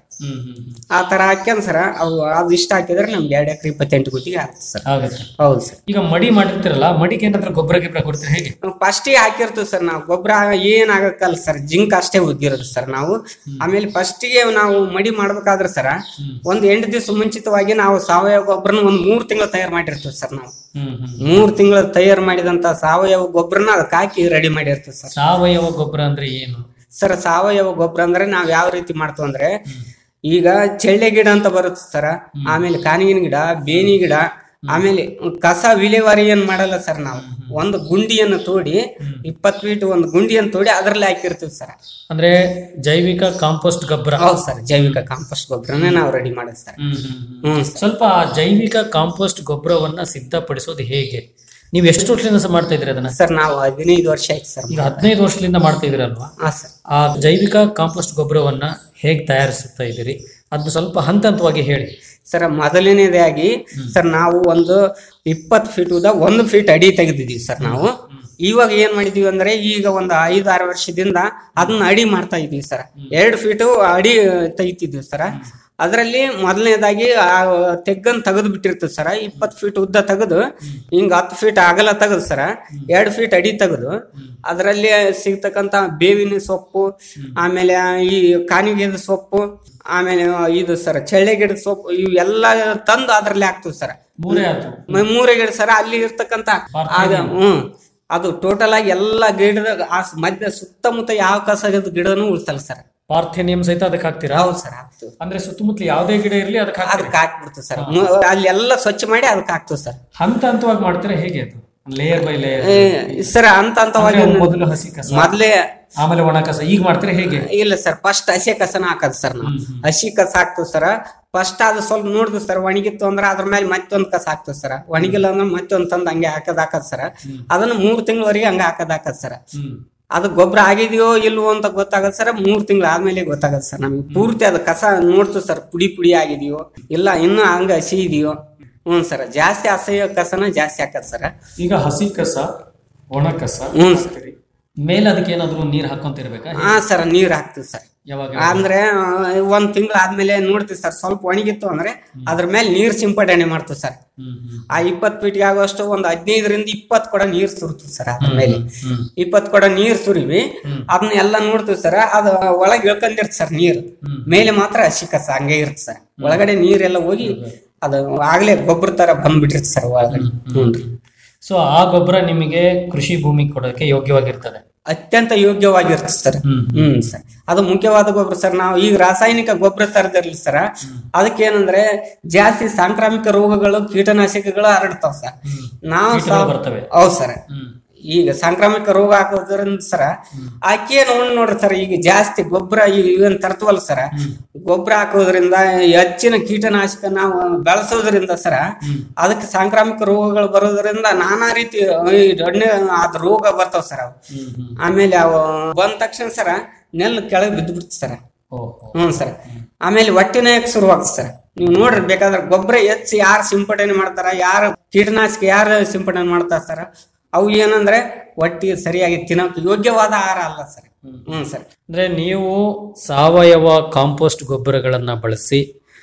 ಆ ತರ ಹಾಕ್ಯಂದ್ ಸರ ಅವು ಅದು ಇಷ್ಟ ಹಾಕಿದ್ರೆ ನಮ್ಗೆ ಎರಡು ಎಕರೆ ಇಪ್ಪತ್ತೆಂಟು ಗುತ್ತಿಗೆ ಆಗ್ತದೆ ಸರ್ ಆಗುತ್ತೆ ಹೌದು ಸರ್ ಈಗ ಮಡಿ ಮಾಡಿರ್ತೀರಲ್ಲ ಮಡಿಗೆ ಏನಾದ್ರೂ ಗೊಬ್ಬರ ಗಿಬ್ಬರ ಕೊಡ್ತೀರಾ ಹೇಗೆ ಫಸ್ಟಿಗೆ ಹಾಕಿರ್ತೀವಿ ಸರ್ ನಾವು ಗೊಬ್ಬರ ಏನ್ ಆಗಕ್ಕಲ್ಲ ಸರ್ ಜಿಂಕ್ ಅಷ್ಟೇ ಉದ್ದಿರೋದು ಸರ್ ನಾವು ಆಮೇಲೆ ಫಸ್ಟಿಗೆ ನಾವು ಮಡಿ ಮಾಡ್ಬೇಕಾದ್ರೆ ಸರ ಒಂದ್ ಎಂಟು ದಿವಸ ಮುಂಚಿತವಾಗಿ ನಾವು ಸಾವಯವ ಗೊಬ್ಬರನ ಒಂದ್ ಮೂರ್ ತಿಂಗಳು ತಯಾರು ಮಾಡಿರ್ತೀವಿ ಸರ್ ನಾವು ಹ್ಮ್ ಹ್ಮ್ ಮೂರ್ ತಿಂಗಳು ತಯಾರು ಮಾಡಿದಂತ ಸಾವಯವ ಗೊಬ್ಬರನ ಅದಕ್ಕೆ ಹಾಕಿ ರೆಡಿ ಮಾಡಿರ್ತೀವಿ ಸರ್ ಸಾವಯವ ಗೊಬ್ಬರ ಅಂದ್ರೆ ಏನು ಸರ್ ಸಾವಯವ ಗೊಬ್ಬರ ಅಂದ್ರೆ ನಾವ್ ಯಾವ ರೀತಿ ಮಾಡ್ತೀವಿ ಅಂದ್ರೆ ಈಗ ಚೆಳ್ಳೆ ಗಿಡ ಅಂತ ಬರುತ್ತೆ ಸರ ಆಮೇಲೆ ಕಾನಿಗಿನ ಗಿಡ ಬೇನಿ ಗಿಡ ಆಮೇಲೆ ಕಸ ವಿಲೇವಾರಿ ಏನ್ ಮಾಡಲ್ಲ ಸರ್ ನಾವು ಒಂದು ಗುಂಡಿಯನ್ನು ತೋಡಿ ಇಪ್ಪತ್ ಫೀಟ್ ಒಂದು ಗುಂಡಿಯನ್ನು ತೋಡಿ ಅದ್ರಲ್ಲಿ ಹಾಕಿರ್ತೀವಿ ಸರ್ ಅಂದ್ರೆ ಜೈವಿಕ ಕಾಂಪೋಸ್ಟ್ ಗೊಬ್ಬರ ಹೌದು ಸರ್ ಜೈವಿಕ ಕಾಂಪೋಸ್ಟ್ ಗೊಬ್ಬರನೇ ನಾವು ರೆಡಿ ಮಾಡೋದು ಸರ್ ಹ್ಮ್ ಹ್ಮ್ ಹ್ಮ್. ಹ್ಮ್ ಸ್ವಲ್ಪ ಆ ಜೈವಿಕ ಕಾಂಪೋಸ್ಟ್ ಗೊಬ್ಬರವನ್ನ ಸಿದ್ಧಪಡಿಸೋದು ಹೇಗೆ ನೀವು ಎಷ್ಟು ವರ್ಷದಿಂದ ಸಹ ಮಾಡ್ತಾ ಇದ್ರಿ ಅದನ್ನ ಸರ್ ನಾವು ಹದಿನೈದು ವರ್ಷ ಆಯ್ತು ಸರ್ ಈಗ ಹದಿನೈದು ವರ್ಷದಿಂದ ಮಾಡ್ತಾ ಇದ್ರಲ್ವಾ ಹಾ ಸರ್ ಆ ಜೈವಿಕ ಕಾಂಪೋಸ್ಟ್ ಗೊಬ್ಬರವನ್ನ ಹೇಗೆ ತಯಾರಿಸುತ್ತಾ ಇದ್ದೀರಿ ಅದನ್ನ ಸ್ವಲ್ಪ ಹಂತ ಹಂತವಾಗಿ ಹೇಳಿ ಸರ್ ಮೊದಲನೇದಾಗಿ ಸರ್ ನಾವು ಒಂದು ಇಪ್ಪತ್ತು ಫೀಟ್ ಉದ್ದ ಒಂದು ಫೀಟ್ ಅಡಿ ತೆಗೆದಿದ್ದೀವಿ ಸರ್ ನಾವು ಇವಾಗ ಏನ್ ಮಾಡಿದೀವಿ ಅಂದ್ರೆ ಈಗ ಒಂದು ಐದು ಆರು ವರ್ಷದಿಂದ ಅದನ್ನ ಅಡಿ ಮಾಡ್ತಾ ಇದೀವಿ ಸರ್ ಎರಡು ಫೀಟ್ ಅಡಿ ತೆಗಿತಿದ್ವಿ ಸರ್ ಅದರಲ್ಲಿ ಮೊದಲನೇದಾಗಿ ಆ ತೆಗ್ಗನ್ ತೆಗೆದು ಬಿಟ್ಟಿರ್ತದೆ ಸರ ಇಪ್ಪತ್ತು ಫೀಟ್ ಉದ್ದ ತೆಗೆದು ಹಿಂಗ ಹತ್ತು ಫೀಟ್ ಅಗಲ ತೆಗೆದು ಸರ ಎರಡು ಫೀಟ್ ಅಡಿ ತೆಗೆದು ಅದರಲ್ಲಿ ಸಿಗ್ತಕ್ಕಂತ ಬೇವಿನ ಸೊಪ್ಪು ಆಮೇಲೆ ಈ ಕಾನಿಗೆದ ಸೊಪ್ಪು ಆಮೇಲೆ ಇದು ಸರ್ ಚಳ್ಳೆ ಗಿಡದ ಸೊಪ್ಪು ಇವೆಲ್ಲ ತಂದು ಅದ್ರಲ್ಲಿ ಹಾಕ್ತಿವಿ ಸರ್ ಮೂರೇ ಆಯ್ತು ಮೂರೇ ಗಿಡ ಸರ ಅಲ್ಲಿ ಇರ್ತಕ್ಕಂತ ಆಗ ಹ್ಮ್ ಅದು ಟೋಟಲ್ ಆಗಿ ಎಲ್ಲ ಗಿಡದ ಆ ಸ್- ಮಧ್ಯ ಸುತ್ತಮುತ್ತ ಯಾವ ಕಸದ ಗಿಡನೂ ಉಳಿಸಲ್ಲ ಸರ್ ಪಾರ್ಥೇನಿಯಂ ಸಹಿತ ಅದಕ್ಕೆ ಹಾಕ್ತೀರಾ ಹೌದು ಸರ್ ಹಾಕ್ತಿವಿ ಅಂದ್ರೆ ಸುತ್ತಮುತ್ತಲು ಯಾವುದೇ ಗಿಡ ಇರಲಿ ಅದಕ್ಕೆ ಅದಕ್ಕೆ ಹಾಕ್ಬಿಡ್ತೀವಿ ಸರ್ ಅಲ್ಲೆಲ್ಲ ಸ್ವಚ್ಛ ಮಾಡಿ ಅದಕ್ಕೆ ಹಾಕ್ತಿವಿ ಸರ್ ಹಂತ ಹಂತವಾಗಿ ಮಾಡ್ತೀರಾ ಹೇಗೆ ಅದು ಲೇಯರ್ ಬೈ ಲೇಯರ್ ಸರ್ ಅಂತ ಅಂತವಾಗಿ ಮೊದಲು ಹಸಿ ಕಸ ಮೊದ್ಲೇ ಆಮೇಲೆ ಒಣ ಕಸ ಈಗ ಮಾಡ್ತೀರಾ ಹೇಗೆ ಇಲ್ಲ ಸರ್ ಫಸ್ಟ್ ಹಸಿ ಕಸನ ಹಾಕದ್ ಸರ್ ನಾವು ಹಸಿ ಕಸ ಹಾಕ್ತಿವಿ ಸರ್ ಫಸ್ಟ್ ಅದು ಸ್ವಲ್ಪ ನೋಡಿದ್ವಿ ಸರ್ ಒಣಗಿತ್ತು ಅಂದ್ರೆ ಅದ್ರ ಮೇಲೆ ಮತ್ತೊಂದ್ ಕಸ ಹಾಕ್ತಿವಿ ಸರ್ ಒಣಗಿಲ್ಲ ಅಂದ್ರೆ ಮತ್ತೊಂದ್ ತಂದ್ ಹಂಗೆ ಹಾಕದ್ ಹಾಕದ್ ಸರ್ ಅದನ್ನ ಮೂರ್ ತಿಂಗಳವರೆಗೆ ಹಂಗ ಹಾಕದ್ ಹಾಕದ್ ಸರ್ ಅದು ಗೊಬ್ಬರ ಆಗಿದೆಯೋ ಇಲ್ವೋ ಅಂತ ಗೊತ್ತಾಗದ್ ಸರ್ ಮೂರ್ ತಿಂಗಳು ಆದ್ಮೇಲೆ ಗೊತ್ತಾಗದ್ ಸರ್ ನಮ್ಗೆ ಪೂರ್ತಿ ಅದು ಕಸ ನೋಡ್ತೀವಿ ಸರ್ ಪುಡಿ ಪುಡಿ ಆಗಿದೆಯೋ ಇಲ್ಲ ಇನ್ನೂ ಹಂಗ ಹಸಿ ಇದೆಯೋ ಹ್ಞೂ ಸರ್ ಜಾಸ್ತಿ ಹಸಿ ಕಸನ ಜಾಸ್ತಿ ಹಾಕದ್ ಸರ್ ಈಗ ಹಸಿ ಕಸ ಒಣ ಕಸ ಹ್ಞೂ ಹಾಕ್ತೀರಿ. ಮೇಲೆ ಅದಕ್ಕೆ ಏನಾದ್ರು ನೀರ್ ಹಾಕೊಂತಿರ್ಬೇಕಾ ಹಾ ಸರ್ ನೀರ್ ಹಾಕ್ತಿವಿ ಸರ್ ಯಾವಾಗ ಅಂದ್ರೆ ಆ, ಒಂದ್ ತಿಂಗಳು ಆದ್ಮೇಲೆ ನೋಡ್ತೀವಿ ಸರ್ ಸ್ವಲ್ಪ ಒಣಗಿತ್ತು ಅಂದ್ರೆ ಅದ್ರ ಮೇಲೆ ನೀರ್ ಸಿಂಪಡಣೆ ಮಾಡ್ತೀವಿ ಸರ್ ಆ ಇಪ್ಪತ್ ಫೀಟ್ಗೆ ಆಗುವಷ್ಟು ಒಂದ್ ಹದಿನೈದರಿಂದ ಇಪ್ಪತ್ ಕೊಡ ನೀರ್ ಸುರ್ತೀವಿ ಸರ್ ಅದ್ರ ಮೇಲೆ ಇಪ್ಪತ್ ಕೊಡ ನೀರ್ ಸುರಿವಿ ಅದನ್ನ ಎಲ್ಲ ನೋಡ್ತೀವಿ ಸರ್ ಅದು ಒಳಗೆ ಇಳ್ಕೊಂಡಿರ್ತ ಸರ್ ನೀರು ಮೇಲೆ ಮಾತ್ರ ಹಸಿ ಕಸ ಹಂಗೆ ಇರುತ್ತೆ ಸರ್ ಒಳಗಡೆ ನೀರೆಲ್ಲ ಹೋಗಿ ಅದು ಆಗ್ಲೇ ಗೊಬ್ಬರ ತರ ಬಂದ್ಬಿಟ್ಟಿರುತ್ತೆ ಸರ್ ಒಳಗಡೆ ಹ್ಞೂನ್ರಿ ಸೊ ಆ ಗೊಬ್ಬರ ನಿಮಗೆ ಕೃಷಿ ಭೂಮಿ ಕೊಡೋಕೆ ಯೋಗ್ಯವಾಗಿರ್ತದೆ ಅತ್ಯಂತ ಯೋಗ್ಯವಾಗಿರುತ್ತೆ ಸರ್ ಹ್ಮ್ ಸರ್ ಅದು ಮುಖ್ಯವಾದ ಗೊಬ್ಬರ ಸರ್ ನಾವು ಈಗ ರಾಸಾಯನಿಕ ಗೊಬ್ಬರ ತರದಿರ್ಲಿ ಸರ್ ಅದಕ್ಕೆ ಏನಂದ್ರೆ ಜಾಸ್ತಿ ಸಾಂಕ್ರಾಮಿಕ ರೋಗಗಳು ಕೀಟನಾಶಕಗಳು ಹರಡ್ತಾವ ಸರ್ ನಾವು ಕೀಟಗಳು ಬರ್ತವೆ. ಹೌದು ಸರ್ ಈಗ ಸಾಂಕ್ರಾಮಿಕ ರೋಗ ಹಾಕೋದ್ರಿಂದ ಸರ ಆಕೆ ನೋಡ್ ನೋಡ್ರಿ ಸರ್ ಈಗ ಜಾಸ್ತಿ ಗೊಬ್ಬರ ಇವನ್ ತರ್ತವಲ್ಲ ಸರ ಗೊಬ್ಬರ ಹಾಕೋದ್ರಿಂದ ಹೆಚ್ಚಿನ ಕೀಟನಾಶಕ ನಾವು ಬೆಳೆಸೋದ್ರಿಂದ ಸರ ಅದಕ್ಕೆ ಸಾಂಕ್ರಾಮಿಕ ರೋಗಗಳು ಬರೋದ್ರಿಂದ ನಾನಾ ರೀತಿ ಈ ದೊಡ್ಡ ಅದ್ ರೋಗ ಬರ್ತಾವ ಸರ್ ಅವು ಆಮೇಲೆ ಅವು ಬಂದ ತಕ್ಷಣ ಸರ ನೆಲ್ ಕೆಳಗೆ ಬಿದ್ದು ಬಿಡ್ತು ಸರ್ ಹ್ಞೂ ಸರ್ ಆಮೇಲೆ ಹೊಟ್ಟೆನ ಶುರುವಾಗ್ತದೆ ಸರ್ ನೀವು ನೋಡ್ರಿ ಬೇಕಾದ್ರೆ ಗೊಬ್ಬರ ಹೆಚ್ಚು ಯಾರು ಸಿಂಪಡಣೆ ಮಾಡ್ತಾರ ಯಾರು ಕೀಟನಾಶಕ ಯಾರು ಸಿಂಪಡಣೆ ಮಾಡ್ತಾರ ಸರ್ ಅವು ಏನಂದ್ರೆ ಹೊಟ್ಟಿಗೆ ಸರಿಯಾಗಿ ತಿನ್ನೋಕೆ ಯೋಗ್ಯವಾದ ಆಹಾರ ಅಲ್ಲ ಸರ್ ಹ್ಞೂ ಸರ್ ಅಂದ್ರೆ ನೀವು ಸಾವಯವ ಕಾಂಪೋಸ್ಟ್ ಗೊಬ್ಬರಗಳನ್ನ ಬಳಸಿ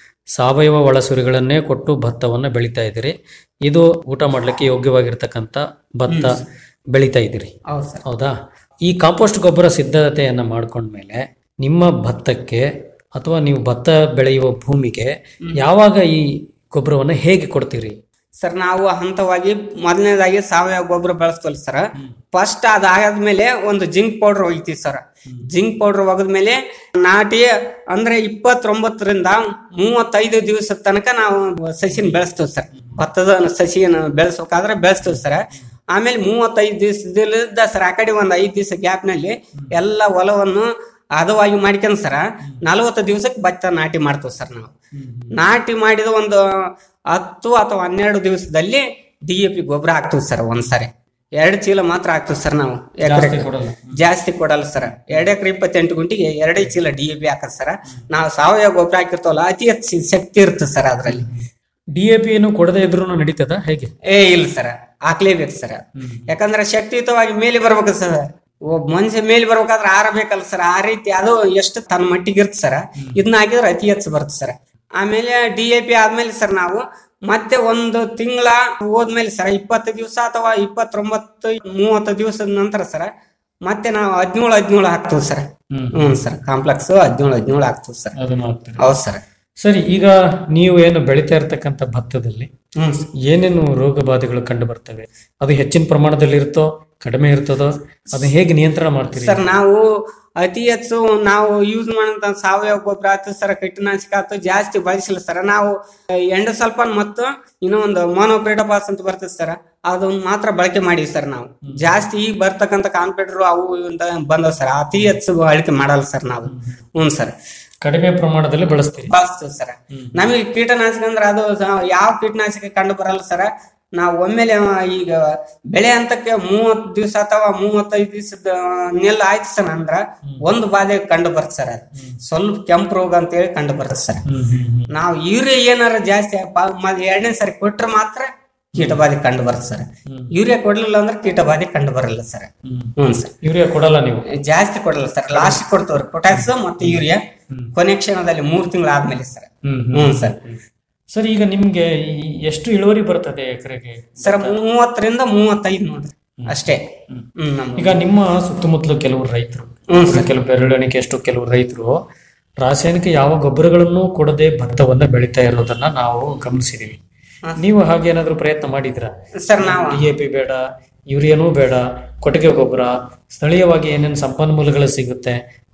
ಸಾವಯವ ಒಳಸುರಿಗಳನ್ನೇ ಕೊಟ್ಟು ಭತ್ತವನ್ನ ಬೆಳಿತಾ ಇದ್ದೀರಿ ಇದು ಊಟ ಮಾಡ್ಲಿಕ್ಕೆ ಯೋಗ್ಯವಾಗಿರ್ತಕ್ಕಂಥ ಭತ್ತ ಬೆಳಿತಾ ಇದ್ದೀರಿ ಹೌದು ಸರ್ ಹೌದಾ ಈ ಕಾಂಪೋಸ್ಟ್ ಗೊಬ್ಬರ ಸಿದ್ಧತೆಯನ್ನ ಮಾಡ್ಕೊಂಡ್ಮೇಲೆ ನಿಮ್ಮ ಭತ್ತಕ್ಕೆ ಅಥವಾ ನೀವು ಭತ್ತ ಬೆಳೆಯುವ ಭೂಮಿಗೆ ಯಾವಾಗ ಈ ಗೊಬ್ಬರವನ್ನ ಹೇಗೆ ಕೊಡ್ತೀರಿ ಸರ್ ನಾವು ಹಂತವಾಗಿ ಮೊದಲನೇದಾಗಿ ಸಾವಯವ ಗೊಬ್ಬರ ಬೆಳೆಸ್ತೀವಲ್ಲ ಸರ್ ಫಸ್ಟ್ ಅದಾದ್ಮೇಲೆ ಒಂದು ಜಿಂಕ್ ಪೌಡರ್ ಒಯ್ತೀವಿ ಸರ್ ಜಿಂಕ್ ಪೌಡರ್ ಒಗದ್ಮೇಲೆ ನಾಟಿ ಅಂದ್ರೆ ಇಪ್ಪತ್ತೊಂಬತ್ತರಿಂದ ಮೂವತ್ತೈದು ದಿವಸದ ತನಕ ನಾವು ಸಸಿನ ಬೆಳೆಸ್ತೀವಿ ಸರ್ ಭತ್ತದ ಸಸಿಯನ್ನು ಬೆಳೆಸ್ಬೇಕಾದ್ರೆ ಬೆಳೆಸ್ತೀವಿ ಸರ್ ಆಮೇಲೆ ಮೂವತ್ತೈದು ದಿವಸದಿಂದ ಸರ್ ಆ ಕಡೆ ಒಂದು ಐದು ದಿವಸ ಗ್ಯಾಪ್ನಲ್ಲಿ ಎಲ್ಲ ಹೊಲವನ್ನು ಹದವಾಗಿ ಮಾಡ್ಕೊಂಡ್ ಸರ ನಲವತ್ತು ದಿವಸಕ್ಕೆ ಭತ್ತ ನಾಟಿ ಮಾಡ್ತೀವಿ ಸರ್ ನಾವು ನಾಟಿ ಮಾಡಿದ ಒಂದು ಹತ್ತು ಅಥವಾ ಹನ್ನೆರಡು ದಿವಸದಲ್ಲಿ ಡಿ ಎ ಪಿ ಗೊಬ್ಬರ ಹಾಕ್ತೀವಿ ಸರ್ ಒಂದ್ಸರಿ ಎರಡು ಚೀಲ ಮಾತ್ರ ಹಾಕ್ತೀವಿ ಸರ್ ನಾವು ಎಕರೆ ಜಾಸ್ತಿ ಕೊಡಲ್ಲ. ಜಾಸ್ತಿ ಕೊಡಲ್ಲ ಸರ್ ಎರಡು ಎಕರೆ ಇಪ್ಪತ್ತೆಂಟು ಗುಂಟಿಗೆ ಎರಡೇ ಚೀಲ ಡಿ ಎ ಪಿ ಹಾಕದ್ ಸರ್ ನಾವು ಸಾವಯವ ಗೊಬ್ಬರ ಹಾಕಿರ್ತವಲ್ಲ ಅತಿ ಹೆಚ್ಚು ಶಕ್ತಿ ಇರುತ್ತೆ ಸರ್ ಅದ್ರಲ್ಲಿ ಡಿ ಎ ಪಿ ಏನು ಕೊಡದೇ ಇದ್ರೂ ನಡೀತದ ಹೇಗೆ ಏ ಇಲ್ಲ ಸರ್ ಹಾಕ್ಲೇಬೇಕು ಸರ್ ಯಾಕಂದ್ರೆ ಶಕ್ತಿಯುತವಾಗಿ ಮೇಲೆ ಬರ್ಬೇಕು ಸರ್ ಒಬ್ಬ ಮನುಷ್ಯ ಮೇಲೆ ಬರ್ಬೇಕಾದ್ರೆ ಆರ ಬೇಕಲ್ಲ ಸರ್ ಆ ರೀತಿ ಅದು ಎಷ್ಟು ತನ್ನ ಮಟ್ಟಿಗೆ ಇರುತ್ತೆ ಸರ್ ಇದನ್ನ ಹಾಕಿದ್ರೆ ಅತಿ ಹೆಚ್ಚು ಬರುತ್ತೆ ಸರ್ ಆಮೇಲೆ ಡಿ ಎ ಪಿ ಆದ್ಮೇಲೆ ಸರ್ ನಾವು ಮತ್ತೆ ಒಂದು ತಿಂಗಳ ಹೋದ್ಮೇಲೆ ಸರ್ ಇಪ್ಪತ್ತು ದಿವಸ ಅಥವಾ ಇಪ್ಪತ್ತೊಂಬತ್ತು ಮೂವತ್ತು ದಿವಸದ ನಂತರ ಸರ್ ಮತ್ತೆ ನಾವು ಹದಿನೇಳು ಹದಿನೇಳು ಹಾಕ್ತೀವಿ ಸರ್ ಹ್ಞೂ ಸರ್ ಕಾಂಪ್ಲೆಕ್ಸ್ ಹದಿನೇಳು ಹದಿನೇಳು ಹಾಕ್ತೀವಿ ಸರ್ ಅದನ್ನ ಹಾಕ್ತೀರಿ. ಹೌದು ಸರ್ ಸರಿ ಈಗ ನೀವು ಏನು ಬೆಳಿತಾ ಇರ್ತಕ್ಕಂಥ ಭತ್ತದಲ್ಲಿ ಹ್ಮ್ ಏನೇನು ರೋಗ ಬಾಧೆಗಳು ಕಂಡು ಬರ್ತವೆ ಅದು ಹೆಚ್ಚಿನ ಪ್ರಮಾಣದಲ್ಲಿ ಇರುತ್ತೋ ಕಡಿಮೆ ಇರ್ತದೋ ಅದನ್ನ ಹೇಗೆ ನಿಯಂತ್ರಣ ಮಾಡ್ತೀರಿ ಸರ್ ನಾವು ಅತಿ ಹೆಚ್ಚು ನಾವು ಯೂಸ್ ಮಾಡೋಂತ ಸಾವಯವ ಗೊಬ್ಬರ ಆಯ್ತು ಸರ್ ಕೀಟನಾಶಕ ಆಯ್ತು ಜಾಸ್ತಿ ಬಳಸಿಲ್ಲ ಸರ್ ನಾವು ಎಂಡ ಸ್ವಲ್ಪ ಮತ್ತು ಇನ್ನೂ ಒಂದು ಮೋನೋಕ್ರೇಟೋಪಾಸ್ ಅಂತ ಬರ್ತದೆ ಸರ್ ಅದನ್ನ ಮಾತ್ರ ಬಳಕೆ ಮಾಡಿವಿ ಸರ್ ನಾವು ಜಾಸ್ತಿ ಈಗ ಬರ್ತಕ್ಕಂಥ ಕಾನ್ಪೇಟರ್ ಅವು ಇವು ಅಂತ ಬಂದವ್ ಸರ್ ಅತಿ ಹೆಚ್ಚು ಬಳಕೆ ಮಾಡಲ್ಲ ಸರ್ ನಾವು ಹ್ಞೂ ಸರ್ ಕಡಿಮೆ ಪ್ರಮಾಣದಲ್ಲಿ ಬಳಸ್ತೀರಿ ಬಳಸ್ತೀವಿ ಸರ್ ನಮಗೆ ಕೀಟನಾಶಕ ಅಂದ್ರೆ ಅದು ಸ- ಯಾವ ಕೀಟನಾಶಕ ಕಂಡು ಬರಲ್ಲ ಸರ್ ನಾವು ಒಮ್ಮೆಲೆ ಈಗ ಬೆಳೆ ಹಂತಕ್ಕೆ ಮೂವತ್ ದಿವಸ ಅಥವಾ ಮೂವತ್ತೈದು ದಿವಸದ ನೆಲ್ ಆಯ್ತು ಸರ್ ಅಂದ್ರ ಒಂದು ಬಾಧೆ ಕಂಡು ಬರುತ್ತೆ ಸರ್ ಅದು ಸ್ವಲ್ಪ ಕೆಂಪು ರೋಗ ಅಂತ ಹೇಳಿ ಕಂಡು ಬರುತ್ತೆ ಸರ್ ನಾವು ಯೂರಿಯಾ ಏನಾರ ಜಾಸ್ತಿ ಪ- ಮ- ಎರಡನೇ ಸರಿ ಕೊಟ್ರೆ ಮಾತ್ರ ಕೀಟಬಾಧೆ ಕಂಡು ಬರುತ್ತೆ ಸರ್ ಯೂರಿಯಾ ಕೊಡ್ಲಿಲ್ಲ ಅಂದ್ರೆ ಕೀಟಬಾಧೆ ಕಂಡು ಬರಲ್ಲ ಸರ್ ಹ್ಞೂ ಸರ್ ಯೂರಿಯಾ ಕೊಡಲ್ಲ ನೀವು ಜಾಸ್ತಿ ಕೊಡಲ್ಲ ಸರ್ ಲಾಸ್ಟ್ ಕೊಡ್ತವ್ರಿ ಪೊಟ್ಯಾಸ್ ಮತ್ತೆ ಯೂರಿಯಾ ಕೊನೆ ಕ್ಷಣದಲ್ಲಿ ಮೂರು ತಿಂಗಳು ಆದ್ಮೇಲೆ ಸರ್ ಹ್ಞೂ ಸರ್ ಸರ್ ಈಗ ನಿಮ್ಗೆ ಈ ಎಷ್ಟು ಇಳುವರಿ ಬರ್ತದೆ ಎಕರೆಗೆ ಸರ್ ಮೂವತ್ತರಿಂದ ಮೂವತ್ತೈದು ನೋಡ್ರಿ ಅಷ್ಟೇ ಹ್ಮ್ ನಮ್ದು. ಈಗ ನಿಮ್ಮ ಸುತ್ತಮುತ್ತಲು ಕೆಲವು ರೈತರು ಹ್ಮ್ ಸರ್. ಕೆಲವು ಬೆರಳಿಕೆ ಎಷ್ಟು ಕೆಲವು ರೈತರು ರಾಸಾಯನಿಕ ಯಾವ ಗೊಬ್ಬರಗಳನ್ನು ಕೊಡದೆ ಭತ್ತವನ್ನ ಬೆಳಿತಾ ಇರೋದನ್ನ ನಾವು ಗಮನಿಸಿದೀವಿ ನೀವು ಹಾಗೇನಾದ್ರೂ ಪ್ರಯತ್ನ ಮಾಡಿದ್ರಾ ಸರ್ ನಾವು ಡಿ ಎ ಪಿ ಬೇಡ ಯೂರಿಯಾನೂ ಬೇಡ ಕೊಟ್ಟಿಗೆ ಗೊಬ್ಬರ ಸ್ಥಳೀಯವಾಗಿ ಏನೇನು ಸಂಪನ್ಮೂಲಗಳು ಸಿಗುತ್ತೆ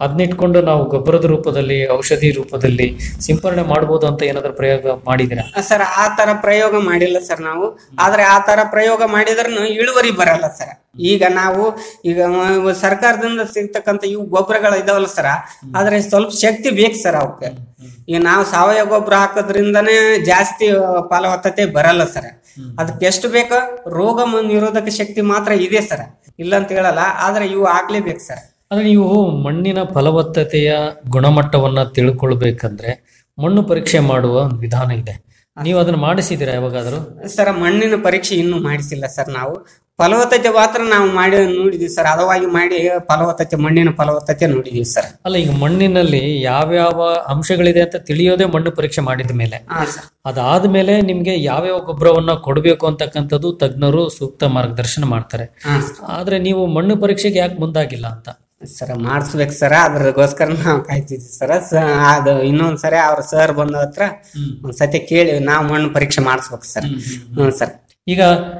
ಅದನ್ನಿಟ್ಕೊಂಡು ನಾವು ಗೊಬ್ಬರದ ರೂಪದಲ್ಲಿ ಔಷಧಿ ರೂಪದಲ್ಲಿ ಸಿಂಪರಣೆ ಮಾಡ್ಬೋದು ಅಂತ ಏನಾದ್ರು ಪ್ರಯೋಗ ಮಾಡಿದಿರಾ ಸರ್ ಆ ತರ ಪ್ರಯೋಗ ಮಾಡಿಲ್ಲ ಸರ್ ನಾವು ಆದ್ರೆ ಆ ತರ ಪ್ರಯೋಗ ಮಾಡಿದ್ರೂ ಇಳುವರಿ ಬರಲ್ಲ ಸರ್ ಈಗ ನಾವು ಈಗ ಮ- ಸರ್ಕಾರದಿಂದ ಸಿಗ್ತಕ್ಕಂತ ಇವು ಗೊಬ್ಬರಗಳು ಇದಾವಲ್ಲ ಸರ್ ಆದ್ರೆ ಸ್ವಲ್ಪ ಶಕ್ತಿ ಬೇಕು ಸರ್ ಅವಕ್ಕೆ ಈಗ ನಾವು ಸಾವಯವ ಗೊಬ್ಬರ ಹಾಕೋದ್ರಿಂದನೇ ಜಾಸ್ತಿ ಫಲವತ್ತತೆ ಬರಲ್ಲ ಸರ್ ಅದಕ್ಕೆ ಎಷ್ಟು ಬೇಕೋ ರೋಗ ಮ- ನಿರೋಧಕ ಶಕ್ತಿ ಮಾತ್ರ ಇದೆ ಸರ್ ಇಲ್ಲ ಅಂತ ಹೇಳಲ್ಲ ಆದ್ರೆ ಇವು ಹಾಕ್ಲೇಬೇಕು ಸರ್ ಅಂದ್ರೆ ನೀವು ಮಣ್ಣಿನ ಫಲವತ್ತತೆಯ ಗುಣಮಟ್ಟವನ್ನ ತಿಳ್ಕೊಳ್ಬೇಕಂದ್ರೆ ಮಣ್ಣು ಪರೀಕ್ಷೆ ಮಾಡುವ ಒಂದು ವಿಧಾನ ಇದೆ ನೀವು ಅದನ್ನ ಮಾಡಿಸಿದ್ದೀರಾ ಯಾವಾಗಾದ್ರೂ ಸರ್ ಮಣ್ಣಿನ ಪರೀಕ್ಷೆ ಇನ್ನೂ ಮಾಡಿಸಿಲ್ಲ ಸರ್ ನಾವು ಫಲವತ್ತತೆ ಮಾತ್ರ ನಾವು ಮಾಡಿ ನೋಡಿದೀವಿ ಸರ್ ಹದವಾಗಿ ಮಾಡಿ ಫಲವತ್ತತೆ ಮಣ್ಣಿನ ಫಲವತ್ತತೆ ನೋಡಿದೀವಿ ಸರ್ ಅಲ್ಲ ಈಗ ಮಣ್ಣಿನಲ್ಲಿ ಯಾವ್ಯಾವ ಅಂಶಗಳಿದೆ ಅಂತ ತಿಳಿಯೋದೇ ಮಣ್ಣು ಪರೀಕ್ಷೆ ಮಾಡಿದ ಮೇಲೆ ಹಾ ಸರ್ ಅದಾದ್ಮೇಲೆ ನಿಮ್ಗೆ ಯಾವ್ಯಾವ ಗೊಬ್ಬರವನ್ನ ಕೊಡಬೇಕು ಅಂತಕ್ಕಂಥದ್ದು ತಜ್ಞರು ಸೂಕ್ತ ಮಾರ್ಗದರ್ಶನ ಮಾಡ್ತಾರೆ ಹಾ ಆದ್ರೆ ನೀವು ಮಣ್ಣು ಪರೀಕ್ಷೆಗೆ ಯಾಕೆ ಮುಂದಾಗಿಲ್ಲ ಅಂತ ಸರ್ ಮಾಡಿಸ್ಬೇಕು ಸರ್ ಅದ್ರಗೋಸ್ಕರ ನಾವು ಕಾಯ್ತಿದ್ವಿ ಸರ್ ಸ- ಅದು ಇನ್ನೊಂದ್ಸರಿ ಅವ್ರ ಸರ್ ಬಂದ ಹತ್ರ ಒಂದ್ಸತಿ ಕೇಳಿ ನಾವು ಮಣ್ಣು ಪರೀಕ್ಷೆ ಮಾಡಿಸ್ಬೇಕು ಸರ್ ಹ್ಞೂ ಸರ್ ಈಗ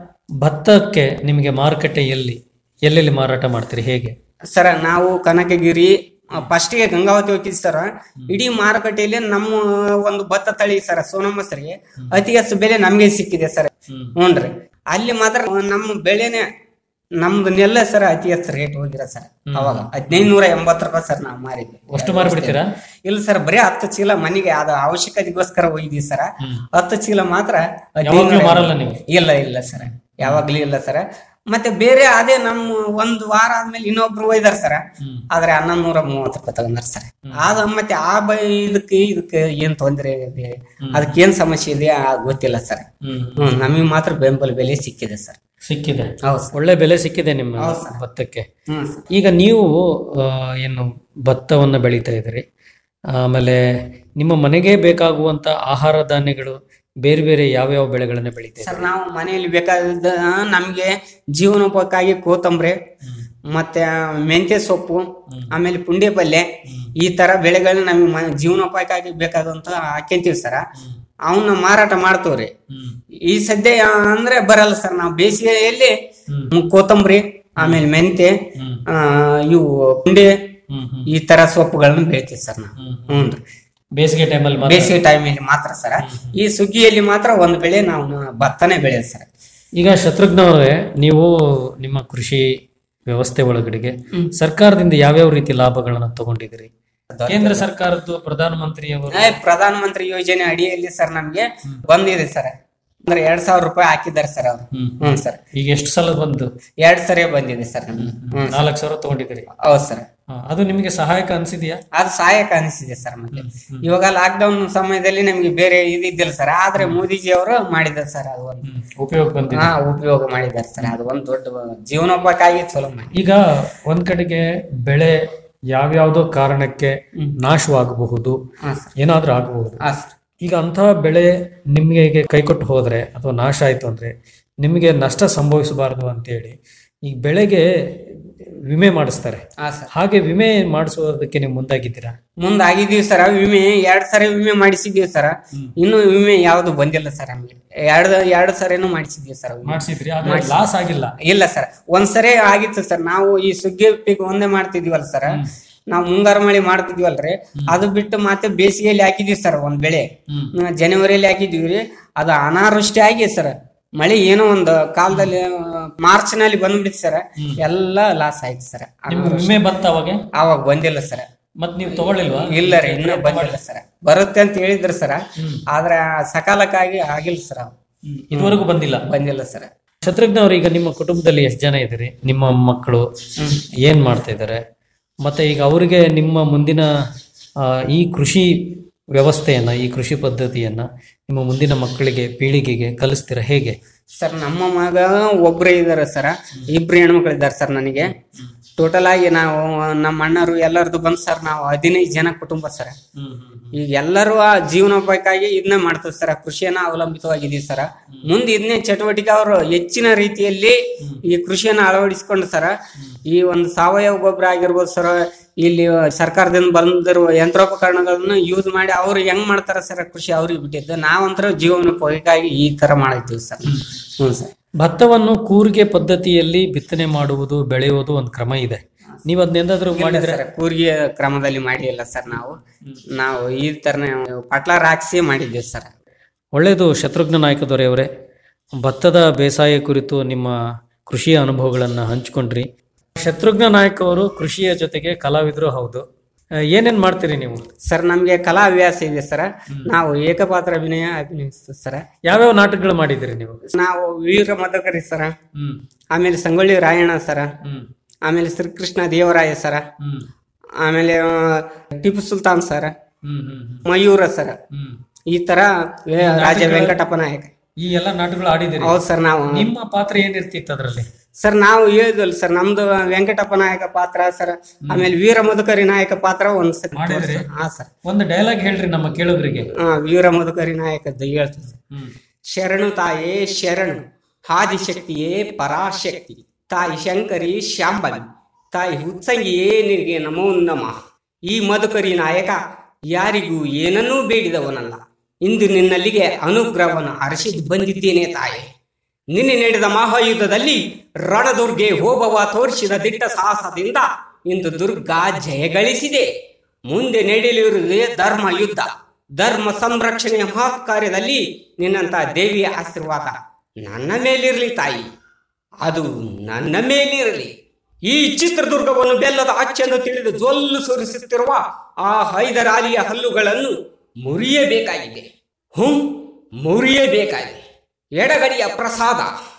ಭತ್ತಕ್ಕೆ ನಿಮಗೆ ಮಾರುಕಟ್ಟೆ ಎಲ್ಲಿ ಎಲ್ಲೆಲ್ಲಿ ಮಾರಾಟ ಮಾಡ್ತೀರಿ ಹೇಗೆ ಸರ್ ನಾವು ಕನಕಗಿರಿ ಫಸ್ಟಿಗೆ ಗಂಗಾವತಿ ಹೋಗಿದ್ವಿ ಸರ್ ಇಡೀ ಮಾರುಕಟ್ಟೆಯಲ್ಲಿ ನಮ್ಮ ಒಂದು ಭತ್ತ ತಳಿ ಸರ್ ಸೋನಮಸರಿ ಅತಿ ಹೆಚ್ಚು ಬೆಲೆ ನಮ್ಗೆ ಸಿಕ್ಕಿದೆ ಸರ್ ಹ್ಞೂನ್ರಿ ಅಲ್ಲಿ ಮಾತ್ರ ನಮ್ಮ ಬೆಳೆನೆ ನಮ್ದು ನೆಲ್ಲ ಸರ್ ಅತಿ ಹೆಚ್ಚು ರೇಟ್ ಹೋಗಿರ ಸರ್ ಅವಾಗ ಹದಿನೈದು ನೂರ ಎಂಬತ್ತು ರೂಪಾಯಿ ಸರ್ ನಾವು ಮಾರಿದ್ವಿ ಅಷ್ಟು ಮಾರ್ಬಿಡ್ತೀರಾ? ಇಲ್ಲ ಸರ್ ಬರೀ ಹತ್ತು ಚೀಲ ಮನೆಗೆ ಅದು ಅವಶ್ಯಕತೆಗೋಸ್ಕರ ಒಯ್ದಿವಿ ಸರ್ ಹತ್ತು ಚೀಲ ಮಾತ್ರ ಯಾವಾಗ್ಲೂ 1500 ಮಾರಲ್ಲ ನೀವು? ಇಲ್ಲ ಇಲ್ಲ ಸರ್ ಯಾವಾಗ್ಲೂ ಇಲ್ಲ ಸರ್ ಮತ್ತೆ ಬೇರೆ ಅದೇ ನಮ್ಮ ಒಂದ್ ವಾರ ಆದ್ಮೇಲೆ ಇನ್ನೊಬ್ರು ಒಯ್ದಾರ ಸರ್ ಆದ್ರೆ ಹನ್ನೊಂದು ನೂರ ಮೂವತ್ತು ರೂಪಾಯಿ ತಗೊಂಡಾರ ಸರ್ ಆದ ಮತ್ತೆ ಆ ಬೈ ಇದಕ್ಕೆ ಇದಕ್ಕೆ ಏನ್ ತೊಂದರೆ ಇದೆ ಅದಕ್ಕೆ ಏನ್ ಸಮಸ್ಯೆ ಇದೆ ಆ ಗೊತ್ತಿಲ್ಲ ಸರ್ ಹ್ಮ್ ನಮಗೆ ಮಾತ್ರ ಬೆಂಬಲ ಬೆಲೆ ಸಿಕ್ಕಿದೆ ಸರ್ ಸಿಕ್ಕಿದೆ ಹೌದು ಒಳ್ಳೆ ಬೆಲೆ ಸಿಕ್ಕಿದೆ ನಿಮ್ಮ ಹೌದು ಸರ್. ಭತ್ತಕ್ಕೆ ಹ್ಮ್ ಈಗ ನೀವು ಆ, ಏನು ಭತ್ತವನ್ನು ಬೆಳೀತಾ ಇದ್ದೀರಿ ಆಮೇಲೆ ನಿಮ್ಮ ಮನೆಗೆ ಬೇಕಾಗುವಂತ ಆಹಾರ ಧಾನ್ಯಗಳು ಬೇರೆ ಬೇರೆ ಯಾವ್ಯಾವ ಬೆಳೆಗಳನ್ನ ಬೆಳೀತಾ ಸರ್ ನಾವು ಮನೆಯಲ್ಲಿ ಬೇಕಾದ ನಮಗೆ ಜೀವನೋಪಕ್ಕಾಗಿ ಕೋತಂಬರಿ ಮತ್ತೆ ಮೆಂತ್ಯ ಸೊಪ್ಪು ಆಮೇಲೆ ಪುಂಡಿ ಪಲ್ಯ ಈ ತರ ಬೆಳೆಗಳನ್ನ ನಮಗೆ ಮ- ಜೀವನೋಪಾಯಕ್ಕಾಗಿ ಬೇಕಾದಂತ ಹಾಕ್ಯಂತೀವಿ ಸರ್ ಅವನ್ನ ಮಾರಾಟ ಮಾಡ್ತೇವ್ರಿ ಈ ಸದ್ಯ ಅಂದ್ರೆ ಬರಲ್ಲ ಸರ್ ನಾವು ಬೇಸಿಗೆಯಲ್ಲಿ ಕೊತ್ತಂಬರಿ ಆಮೇಲೆ ಮೆಂತೆ ಆ, ಇವು ಪುಂಡಿ ಈ ತರ ಸೊಪ್ಪುಗಳನ್ನ ಬೆಳಿತೀವಿ ಸರ್ ನಾವು ಹ್ಞೂ ಬೇಸಿಗೆ ಟೈಮಲ್ಲಿ ಮಾತ್ರ? ಬೇಸಿಗೆ ಟೈಮಲ್ಲಿ ಮಾತ್ರ ಸರ್ ಈ ಸುಗ್ಗಿಯಲ್ಲಿ ಮಾತ್ರ ಒಂದು ಬೆಳೆ ನಾವು ಭತ್ತನೇ ಬೆಳೆಯೋದು ಸರ್ ಈಗ ಶತ್ರುಘ್ನ ಅವರೇ ನೀವು ನಿಮ್ಮ ಕೃಷಿ ವ್ಯವಸ್ಥೆ ಒಳಗಡೆಗೆ ಸರ್ಕಾರದಿಂದ ಯಾವ್ಯಾವ ರೀತಿ ಲಾಭಗಳನ್ನ ತಗೊಂಡಿದ್ದೀರಿ ಕೇಂದ್ರ ಸರ್ಕಾರದ್ದು ಪ್ರಧಾನ ಮಂತ್ರಿಯವರು ಏ, ಪ್ರಧಾನ ಮಂತ್ರಿ ಯೋಜನೆ ಅಡಿಯಲ್ಲಿ ಸರ್ ನಮ್ಗೆ ಬಂದಿದೆ ಸರ್ ಅಂದ್ರೆ ಎರಡ್ ಸಾವಿರ ರೂಪಾಯಿ ಹಾಕಿದ್ದಾರೆ ಸರ್ ಅವ್ರು ಹ್ಮ್ ಸರ್ ಈಗ ಎಷ್ಟು ಸಲ ಬಂದು ಎರಡ್ ಸರಿ ಬಂದಿದೆ ಸರ್ ನಮ್ಗೆ ಹ್ಮ್ ಸರ್. ನಾಲ್ಕು ಸಾವಿರ ತಗೊಂಡಿದ್ದೀರಿ ಹೌದು ಸರ್ ಹಾ, ಅದು ನಿಮಗೆ ಸಹಾಯಕ ಅನ್ಸಿದ್ಯಾ ಅದು ಸಹಾಯಕ ಅನಿಸಿದೆ ಸರ್ ಮತ್ತೆ ಇವಾಗ ಲಾಕ್ ಡೌನ್ ಸಮಯದಲ್ಲಿ ನಮ್ಗೆ ಬೇರೆ ಇದಿದ್ದಿಲ್ಲ ಸರ್ ಆದ್ರೆ ಮೋದಿಜಿ ಅವರು ಮಾಡಿದ್ದಾರೆ ಸರ್ ಅದು ಒಂದು ಉಪಯೋಗ ಬಂದಿದೆ ಹಾ ಉಪಯೋಗ ಮಾಡಿದ್ದಾರೆ ಸರ್ ಅದು ಒಂದು ದೊಡ್ಡ ಜೀವನೋಪಕ್ಕಾಗಿ ಚಲೋ ಮಾಡಿ ಈಗ ಒಂದ್ ಕಡೆಗೆ ಬೆಳೆ ಯಾವ್ಯಾವ್ದೋ ಕಾರಣಕ್ಕೆ ನಾಶವಾಗಬಹುದು ಏನಾದ್ರೂ ಆಗಬಹುದು ಈಗ ಅಂತಹ ಬೆಳೆ ನಿಮಗೆ ಕೈಕೊಟ್ಟು ಹೋದ್ರೆ ಅಥವಾ ನಾಶ ಆಯ್ತು ಅಂದ್ರೆ ನಿಮಗೆ ನಷ್ಟ ಸಂಭವಿಸಬಾರದು ಅಂತೇಳಿ ಈ ಬೆಳೆಗೆ ವಿಮೆ ಮಾಡಿಸ್ತಾರೆ ಹಾ ಸರ್ ಹಾಗೆ ವಿಮೆ ಮಾಡಿಸೋದಕ್ಕೆ ನೀವು ಮುಂದಾಗಿದ್ದೀರಾ ಮುಂದ್ ಆಗಿದೀವಿ ಸರ್ ವಿಮೆ ಎರಡ್ ಸರಿ ವಿಮೆ ಮಾಡಿಸಿದೀವಿ ಸರ್ ಇನ್ನು ವಿಮೆ ಯಾವ್ದು ಬಂದಿಲ್ಲ ಸರ್ ನಮ್ಗೆ ಎರಡ್ ಎರಡ್ ಸರಿನೂ ಮಾಡಿಸಿದೀವಿ ಸರ್ ವಿಮೆ. ಮಾಡಿಸಿದ್ರಿ ಆದ್ರೆ ಮಾಡ್ಸಿದ್ವಿ. ಲಾಸ್ ಆಗಿಲ್ಲ ಇಲ್ಲ ಸರ್ ಒಂದ್ ಸರಿ ಆಗಿತ್ತು ಸರ್ ನಾವು ಈ ಸುಗ್ಗಿ ಪೀಕ್ ಒಂದೇ ಮಾಡ್ತಿದ್ವಲ್ಲ ಸರ್ ನಾವು ಮುಂಗಾರು ಮಳೆ ಮಾಡ್ತಿದ್ವಲ್ರಿ ಅದು ಬಿಟ್ಟು ಮತ್ತೆ ಬೇಸಿಗೆಯಲ್ಲಿ ಹಾಕಿದ್ವಿ ಸರ್ ಒಂದ್ ಬೆಳೆ ಹ್ಮ್, ಜನವರಿಯಲ್ಲಿ ಹಾಕಿದ್ವಿ ರೀ ಅದು ಅನಾವೃಷ್ಟಿ ಆಗಿ ಸರ್ ಮಳೆ ಏನೋ ಒಂದು ಕಾಲದಲ್ಲಿ ಮಾರ್ಚ್ ನಲ್ಲಿ ಬಂದ್ಬಿಡ್ತು ಸರ್ ಎಲ್ಲ ಲಾಸ್ ಆಯ್ತು ಸರ್ ನಿಮ್ಗೆ ವಿಮೆ ಬಂತ ಅವಾಗ ಅವಾಗ ಬಂದಿಲ್ಲ ಸರ್ ಮತ್ ನೀವು ತಗೊಳ್ಳಿಲ್ವಾ ಇಲ್ಲ ರೀ ಇನ್ನೂ ಬಂದಿಲ್ಲ ಸರ್ ಬರುತ್ತೆ ಅಂತ ಹೇಳಿದ್ರು ಸರ್ ಆದ್ರೆ ಸಕಾಲಕ್ಕಾಗಿ ಆಗಿಲ್ಲ ಸರ್ ಅವು ಇದುವರೆಗೂ ಬಂದಿಲ್ಲ ಬಂದಿಲ್ಲ ಸರ್ ಶತ್ರುಘ್ನ ಅವ್ರು ಈಗ ನಿಮ್ಮ ಕುಟುಂಬದಲ್ಲಿ ಎಷ್ಟು ಜನ ಇದ್ದೀರಿ ನಿಮ್ಮ ಮಕ್ಕಳು ಏನ್ ಮಾಡ್ತಾ ಇದ್ದಾರೆ ಮತ್ತೆ ಈಗ ಅವರಿಗೆ ನಿಮ್ಮ ಮುಂದಿನ ಆ, ಈ ಕೃಷಿ ವ್ಯವಸ್ಥೆಯನ್ನ ಈ ಕೃಷಿ ಪದ್ಧತಿಯನ್ನ ನಿಮ್ಮ ಮುಂದಿನ ಮಕ್ಕಳಿಗೆ ಪೀಳಿಗೆಗೆ ಕಲಿಸ್ತೀರಾ ಹೇಗೆ ಸರ್ ನಮ್ಮ ಮಗ ಒಬ್ರೇ ಇದಾರೆ ಸರ್ ಇಬ್ರು ಹೆಣ್ಮಕ್ಳು ಇದ್ದಾರೆ ಸರ್ ನನಗೆ ಟೋಟಲ್ ಆಗಿ ನಾವು ನಮ್ಮ ಅಣ್ಣರು ಎಲ್ಲರದು ಬಂದ್ ಸರ್ ನಾವು ಹದಿನೈದು ಜನ ಕುಟುಂಬ ಸರ್ ಈಗ ಎಲ್ಲರೂ ಆ ಜೀವನೋಪಾಯಕ್ಕಾಗಿ ಇದನ್ನೇ ಮಾಡ್ತೀವಿ ಸರ್ ಕೃಷಿಯನ್ನ ಅವಲಂಬಿತವಾಗಿದ್ದೀವಿ ಸರ್ ಮುಂದೆ ಇದನ್ನೇ ಚಟುವಟಿಕೆ ಅವರು ಹೆಚ್ಚಿನ ರೀತಿಯಲ್ಲಿ ಈ ಕೃಷಿಯನ್ನ ಅಳವಡಿಸಿಕೊಂಡು ಸರ್ ಈ ಒಂದು ಸಾವಯವ ಗೊಬ್ಬರ ಆಗಿರ್ಬೋದು ಸರ್ ಇಲ್ಲಿ ಸರ್ಕಾರದಿಂದ ಬಂದಿರುವ ಯಂತ್ರೋಪಕರಣಗಳನ್ನ ಯೂಸ್ ಮಾಡಿ ಅವ್ರು ಹೆಂಗ್ ಮಾಡ್ತಾರ ಸರ್ ಕೃಷಿ ಅವ್ರಿಗೆ ಬಿಟ್ಟಿದ್ದು ನಾವಂತರ ಜೀವನೋಪಾಯಕ್ಕಾಗಿ ಈ ತರ ಮಾಡಿದ್ದೀವಿ ಸರ್ ಹ್ಞೂ ಸರ್ ಭತ್ತವನ್ನು ಕೂರಿಗೆ ಪದ್ಧತಿಯಲ್ಲಿ ಬಿತ್ತನೆ ಮಾಡುವುದು ಬೆಳೆಯುವುದು ಒಂದು ಕ್ರಮ ಇದೆ ನೀವು ಅದನ್ನೆಂದಾದ್ರೂ ಮಾಡಿದ್ರೆ ಸರ್ ಕೂರ್ಗಿ ಕ್ರಮದಲ್ಲಿ ಮಾಡಿಲ್ಲ ಸರ್ ನಾವು ನಾವು ಈ ತರ ಪಟ್ಲಾರ್ ಹಾಕ್ಸಿ ಮಾಡಿದ್ದೇವೆ ಸರ್ ಒಳ್ಳೆಯದು ಶತ್ರುಘ್ನ ನಾಯಕ ದೊರೆಯವರೇ ಭತ್ತದ ಬೇಸಾಯ ಕುರಿತು ನಿಮ್ಮ ಕೃಷಿಯ ಅನುಭವಗಳನ್ನು ಹಂಚಿಕೊಂಡ್ರಿ ಶತ್ರುಘ್ನ ನಾಯಕ್ ಅವರು ಕೃಷಿಯ ಜೊತೆಗೆ ಕಲಾವಿದರು ಹೌದು ಆ, ಏನೇನ್ ಮಾಡ್ತೀರಿ ನೀವು ಸರ್ ನಮ್ಗೆ ಕಲಾ ಹವ್ಯಾಸ ಇದೆ ಸರ್ ನಾವು ಏಕಪಾತ್ರ ಅಭಿನಯ ಅಭಿನಯಿಸ್ತೀವಿ ಸರ್ ಯಾವ್ಯಾವ ನಾಟಕಗಳು ಮಾಡಿದ್ದೀರಿ ನೀವು ನಾವು ವೀರ ಮದಕರಿ ಸರ ಹ್ಮ್ ಆಮೇಲೆ ಸಂಗೊಳ್ಳಿ ರಾಯಣ್ಣ ಸರ ಹ್ಮ್ ಆಮೇಲೆ ಶ್ರೀಕೃಷ್ಣ ದೇವರಾಯ ಸರ ಹ್ಮ್ ಆಮೇಲೆ ಆ, ಟಿಪ್ಪು ಸುಲ್ತಾನ್ ಸರ ಹ್ಮ್ ಹ್ಮ್ ಹ್ಮ್ ಮಯೂರ ಸರ ಹ್ಮ್ ಈ ತರ ವೇ- ರಾಜ ನಾಟಕಗಳು- ವೆಂಕಟಪ್ಪ ನಾಯಕ ಈ ಎಲ್ಲ ನಾಟಕಗಳು ಆಡಿದಿರಿ ಹೌದು ಸರ್ ನಾವು ನಿಮ್ಮ ಪಾತ್ರ ಏನಿರ್ತಿತ್ತು ಅದರಲ್ಲಿ ಸರ್ ನಾವು ಹೇಳಿದ್ವಲ್ಲ ಸರ್ ನಮ್ದು ವೆಂಕಟಪ್ಪ ನಾಯಕ ಪಾತ್ರ ಸರ್ ಆಮೇಲೆ ವೀರ ಮಧುಕರಿ ನಾಯಕ ಪಾತ್ರ ಒಂದ್ ಸರಿ ಮಾಡಿದ್ರಿ? ತೋರ್ಸಿ- ಹಾ ಸರ್ ಒಂದು ಡೈಲಾಗ್ ಹೇಳ್ರಿ ನಮ್ಮ ಕೇಳೋದ್ರಿಗೆ ಹಾ ವೀರ ಮಧುಕರಿ ನಾಯಕದ್ದು ಹೇಳ್ತೀವಿ ಸರ್. ಹ್ಮ್ ಶರಣು ತಾಯೇ ಶರಣು ಆದಿಶಕ್ತಿಯೇ ಪರಾಶಕ್ತಿ ತಾಯಿ ಶಂಕರಿ ಶಾಂಬಲಿ ತಾಯಿ ಹುತ್ಸಂಗಿಯೇ ನಿನಗೆ ನಮೋ ನಮಃ ಈ ಮಧುಕರಿ ನಾಯಕ ಯಾರಿಗೂ ಏನನ್ನೂ ಬೇಡಿದವನಲ್ಲ ಇಂದು ನಿನ್ನಲ್ಲಿಗೆ ಅನುಗ್ರಹವನ್ನು ಅರಸಿದ್ದು ಬಂದಿದ್ದೇನೆ ತಾಯೇ ನಿನ್ನೆ ನಡೆದ ಮಹಾಯುದ್ಧದಲ್ಲಿ ರಣದುರ್ಗೆ ಹೋಬವ ತೋರಿಸಿದ ದಿಟ್ಟ ಸಾಹಸದಿಂದ ಇಂದು ದುರ್ಗಾ ಜಯಗಳಿಸಿದೆ ಮುಂದೆ ನಡೆಯಲಿರುವುದೇ ಧರ್ಮ ಯುದ್ಧ ಧರ್ಮ ಸಂರಕ್ಷಣೆ ಮಹತ್ ಕಾರ್ಯದಲ್ಲಿ ನಿನ್ನಂತ ದೇವಿಯ ಆಶೀರ್ವಾದ ನನ್ನ ಮೇಲಿರಲಿ ತಾಯಿ ಅದು ನನ್ನ ಮೇಲಿರಲಿ ಈ ಚಿತ್ರದುರ್ಗವನ್ನು ಬೆಲ್ಲದ ಅಚ್ಚೆಂದು ತಿಳಿದು ಜೊಲ್ಲು ಸುರಿಸುತ್ತಿರುವ ಆ ಹೈದರಾಲಿಯ ಹಲ್ಲುಗಳನ್ನು ಮುರಿಯಬೇಕಾಗಿದೆ ಹ್ಮ್ ಮುರಿಯಬೇಕಾಗಿದೆ ಎಡಗಡಿಯ ಪ್ರಸಾದ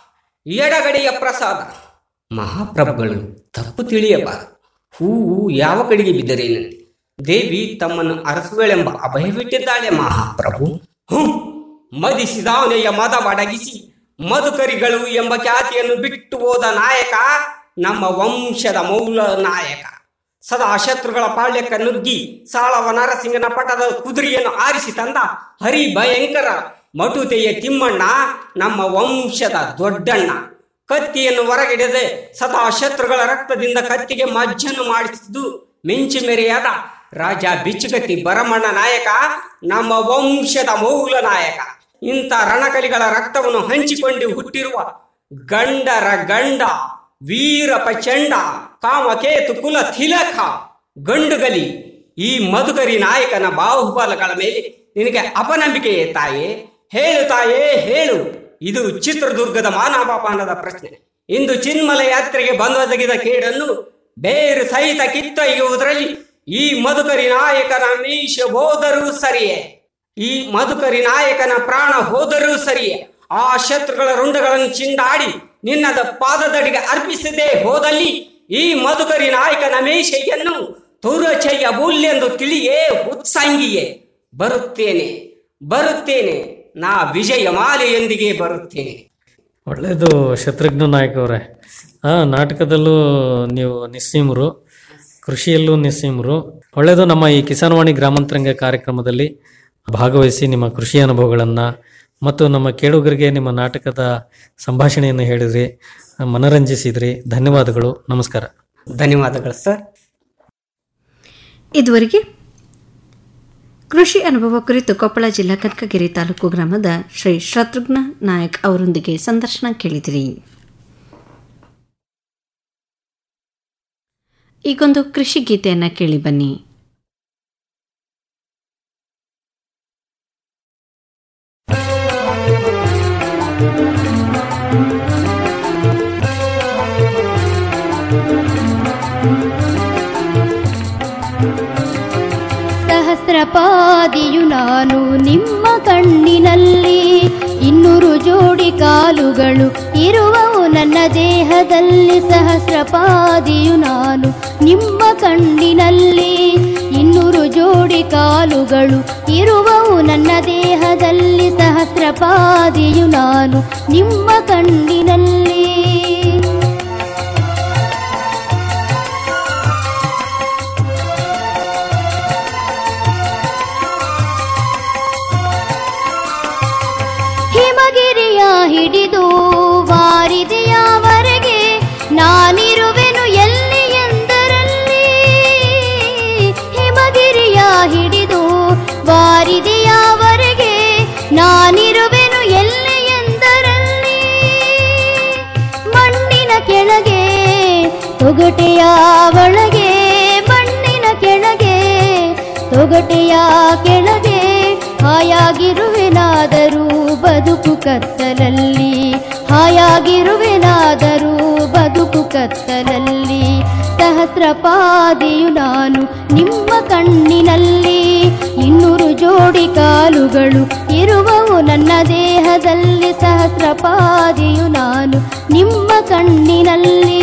ಎಡಗಡಿಯ ಪ್ರಸಾದ ಮಹಾಪ್ರಭುಗಳು ತಪ್ಪು ತಿಳಿಯಬಾರದು ಹೂವು ಯಾವ ಕಡೆಗೆ ಬಿದ್ದರೇನು ದೇವಿ ತಮ್ಮನ್ನು ಅರಸುವೆಳೆಂಬ ಅಭಯವಿಟ್ಟಿದ್ದಾಳೆ ಮಹಾಪ್ರಭು ಹ್ಮ್ ಮದಿಸಿದಾವನೆಯ ಮದವಡಗಿಸಿ ಮಧುಕರಿಗಳು ಎಂಬ ಖ್ಯಾತಿಯನ್ನು ಬಿಟ್ಟು ಹೋದ ನಾಯಕ ನಮ್ಮ ವಂಶದ ಮೌಲ ನಾಯಕ ಸದಾ ಶತ್ರುಗಳ ಪಾಳ್ಯಕ್ಕ ನುಗ್ಗಿ ಸಾಳವ ನರಸಿಂಗನ ಪಟದ ಕುದುರೆಯನ್ನು ಆರಿಸಿ ತಂದ ಹರಿ ಭಯಂಕರ ಮಟುತೆಯ ತಿಮ್ಮಣ್ಣ ನಮ್ಮ ವಂಶದ ದೊಡ್ಡಣ್ಣ ಕತ್ತಿಯನ್ನು ಹೊರಗಿಡದೆ ಸದಾ ಶತ್ರುಗಳ ರಕ್ತದಿಂದ ಕತ್ತಿಗೆ ಮಜ್ಜನ್ನು ಮಾಡಿಸಿದ್ದು ಮಿಂಚು ಮೆರೆಯಾದ ರಾಜ ಬಿಚ್ಚುಗತ್ತಿ ಭರಮಣ್ಣ ನಾಯಕ ನಮ್ಮ ವಂಶದ ಮೌಲ ನಾಯಕ ಇಂಥ ರಣಕಲಿಗಳ ರಕ್ತವನ್ನು ಹಂಚಿಕೊಂಡು ಹುಟ್ಟಿರುವ ಗಂಡರ ಗಂಡ ವೀರ ಪ್ರಚಂಡ ಕಾಮಕೇತು ಕುಲ ತಿಲಕ ಗಂಡುಗಲಿ ಈ ಮಧುಕರಿ ನಾಯಕನ ಬಾಹುಬಲಗಳ ಮೇಲೆ ನಿನಗೆ ಅಪನಂಬಿಕೆಯೇ ತಾಯೇ ಹೇಳು ತಾಯೇ ಹೇಳು ಇದು ಚಿತ್ರದುರ್ಗದ ಮಾನವಾಪಾನದ ಪ್ರಶ್ನೆ ಇಂದು ಚಿನ್ಮಲ ಯಾತ್ರೆಗೆ ಬಂದೊದಗಿದ ಕೇಡನ್ನು ಬೇರು ಸಹಿತ ಕಿತ್ತೊಯ್ಯುವುದರಲ್ಲಿ ಈ ಮಧುಕರಿ ನಾಯಕನ ಮೀಶ ಹೋದರೂ ಸರಿಯೇ ಈ ಮಧುಕರಿ ನಾಯಕನ ಪ್ರಾಣ ಹೋದರೂ ಸರಿಯೇ ಆ ಶತ್ರುಗಳ ರುಂಡಗಳನ್ನು ಚಿಂದಾಡಿ ನಿನ್ನದ ಪಾದದಡಿಗೆ ಅರ್ಪಿಸದೆ ಹೋದಲ್ಲಿ ಈ ಮಧುಕರಿ ನಾಯಕನ ಮೇಷೆಯನ್ನು ತುರಚಯ್ಯ ಬುಲ್ಲೆಂದು ತಿಳಿಯೇ ಉತ್ಸಂಗಿಯೇ ಬರುತ್ತೇನೆ ಬರುತ್ತೇನೆ ನಾ ವಿಜಯ ಮಾಲೆಯೊಂದಿಗೆ ಬರುತ್ತೇನೆ ಒಳ್ಳೇದು ಶತ್ರುಘ್ನ ನಾಯಕ್ ಅವರೇ ಆ ನಾಟಕದಲ್ಲೂ ನೀವು ನಿಸ್ಸೀಮರು ಕೃಷಿಯಲ್ಲೂ ನಿಸ್ಸೀಮರು ಒಳ್ಳೆಯದು ನಮ್ಮ ಈ ಕಿಸಾನ್ವಾಣಿ ಗ್ರಾಮಾಂತರಂಗ ಕಾರ್ಯಕ್ರಮದಲ್ಲಿ ಭಾಗವಹಿಸಿ ನಿಮ್ಮ ಕೃಷಿ ಅನುಭವಗಳನ್ನು ಮತ್ತು ನಮ್ಮ ಕೇಳುಗರಿಗೆ ನಿಮ್ಮ ನಾಟಕದ ಸಂಭಾಷಣೆಯನ್ನು ಹೇಳಿದ್ರಿ ಮನರಂಜಿಸಿದ್ರಿ ಧನ್ಯವಾದಗಳು ನಮಸ್ಕಾರ ಧನ್ಯವಾದಗಳು ಸರ್ ಇದುವರೆಗೆ ಕೃಷಿ ಅನುಭವ ಕುರಿತು ಕೊಪ್ಪಳ ಜಿಲ್ಲಾ ಕನಕಗಿರಿ ತಾಲೂಕು ಗ್ರಾಮದ ಶ್ರೀ ಶತ್ರುಘ್ನ ನಾಯಕ್ ಅವರೊಂದಿಗೆ ಸಂದರ್ಶನ ಕೇಳಿದಿರಿ ಈಗೊಂದು ಕೃಷಿ ಗೀತೆಯನ್ನು ಕೇಳಿ ಬನ್ನಿ ಸಹಸ್ರಪಾದಿಯು ನಾನು ನಿಮ್ಮ ಕಣ್ಣಿನಲ್ಲಿ ಇನ್ನೂರು ಜೋಡಿ ಕಾಲುಗಳು ಇರುವವು ನನ್ನ ದೇಹದಲ್ಲಿ ಸಹಸ್ರಪಾದಿಯು ನಾನು ನಿಮ್ಮ ಕಣ್ಣಿನಲ್ಲಿ ಇನ್ನೂರು ಜೋಡಿ ಕಾಲುಗಳು ಇರುವವು ನನ್ನ ದೇಹದಲ್ಲಿ ಸಹಸ್ರಪಾದಿಯು ನಾನು ನಿಮ್ಮ ಕಣ್ಣಿನಲ್ಲಿ ಹಿಮಗಿರಿಯ ಹಿಡಿದು ವಾರಿದೆಯವರೆಗೆ ನಾನಿರುವೆನು ಎಲ್ಲಿ ಎಂದರಲ್ಲಿ ಹಿಮಗಿರಿಯ ಹಿಡಿದು ವಾರಿದೆಯವರೆಗೆ ನಾನಿರುವೆನು ಎಲ್ಲಿ ಎಂದರಲ್ಲಿ ತೊಗಟೆಯ ಒಳಗೆ ಮಣ್ಣಿನ ಕೆಳಗೆ ತೊಗಟೆಯ ಕೆಳಗೆ ಹಾಯಾಗಿರುವೆನಾದರೂ ಬದುಕು ಕತ್ತಲಲ್ಲಿ ಹಾಯಾಗಿರುವೆನಾದರೂ ಬದುಕು ಕತ್ತಲಲ್ಲಿ ಸಹಸ್ರಪಾದಿಯು ನಾನು ನಿಮ್ಮ ಕಣ್ಣಿನಲ್ಲಿ ಇನ್ನೂರು ಜೋಡಿ ಕಾಲುಗಳು ಇರುವವು ನನ್ನ ದೇಹದಲ್ಲಿ ಸಹಸ್ರಪಾದಿಯು ನಾನು ನಿಮ್ಮ ಕಣ್ಣಿನಲ್ಲಿ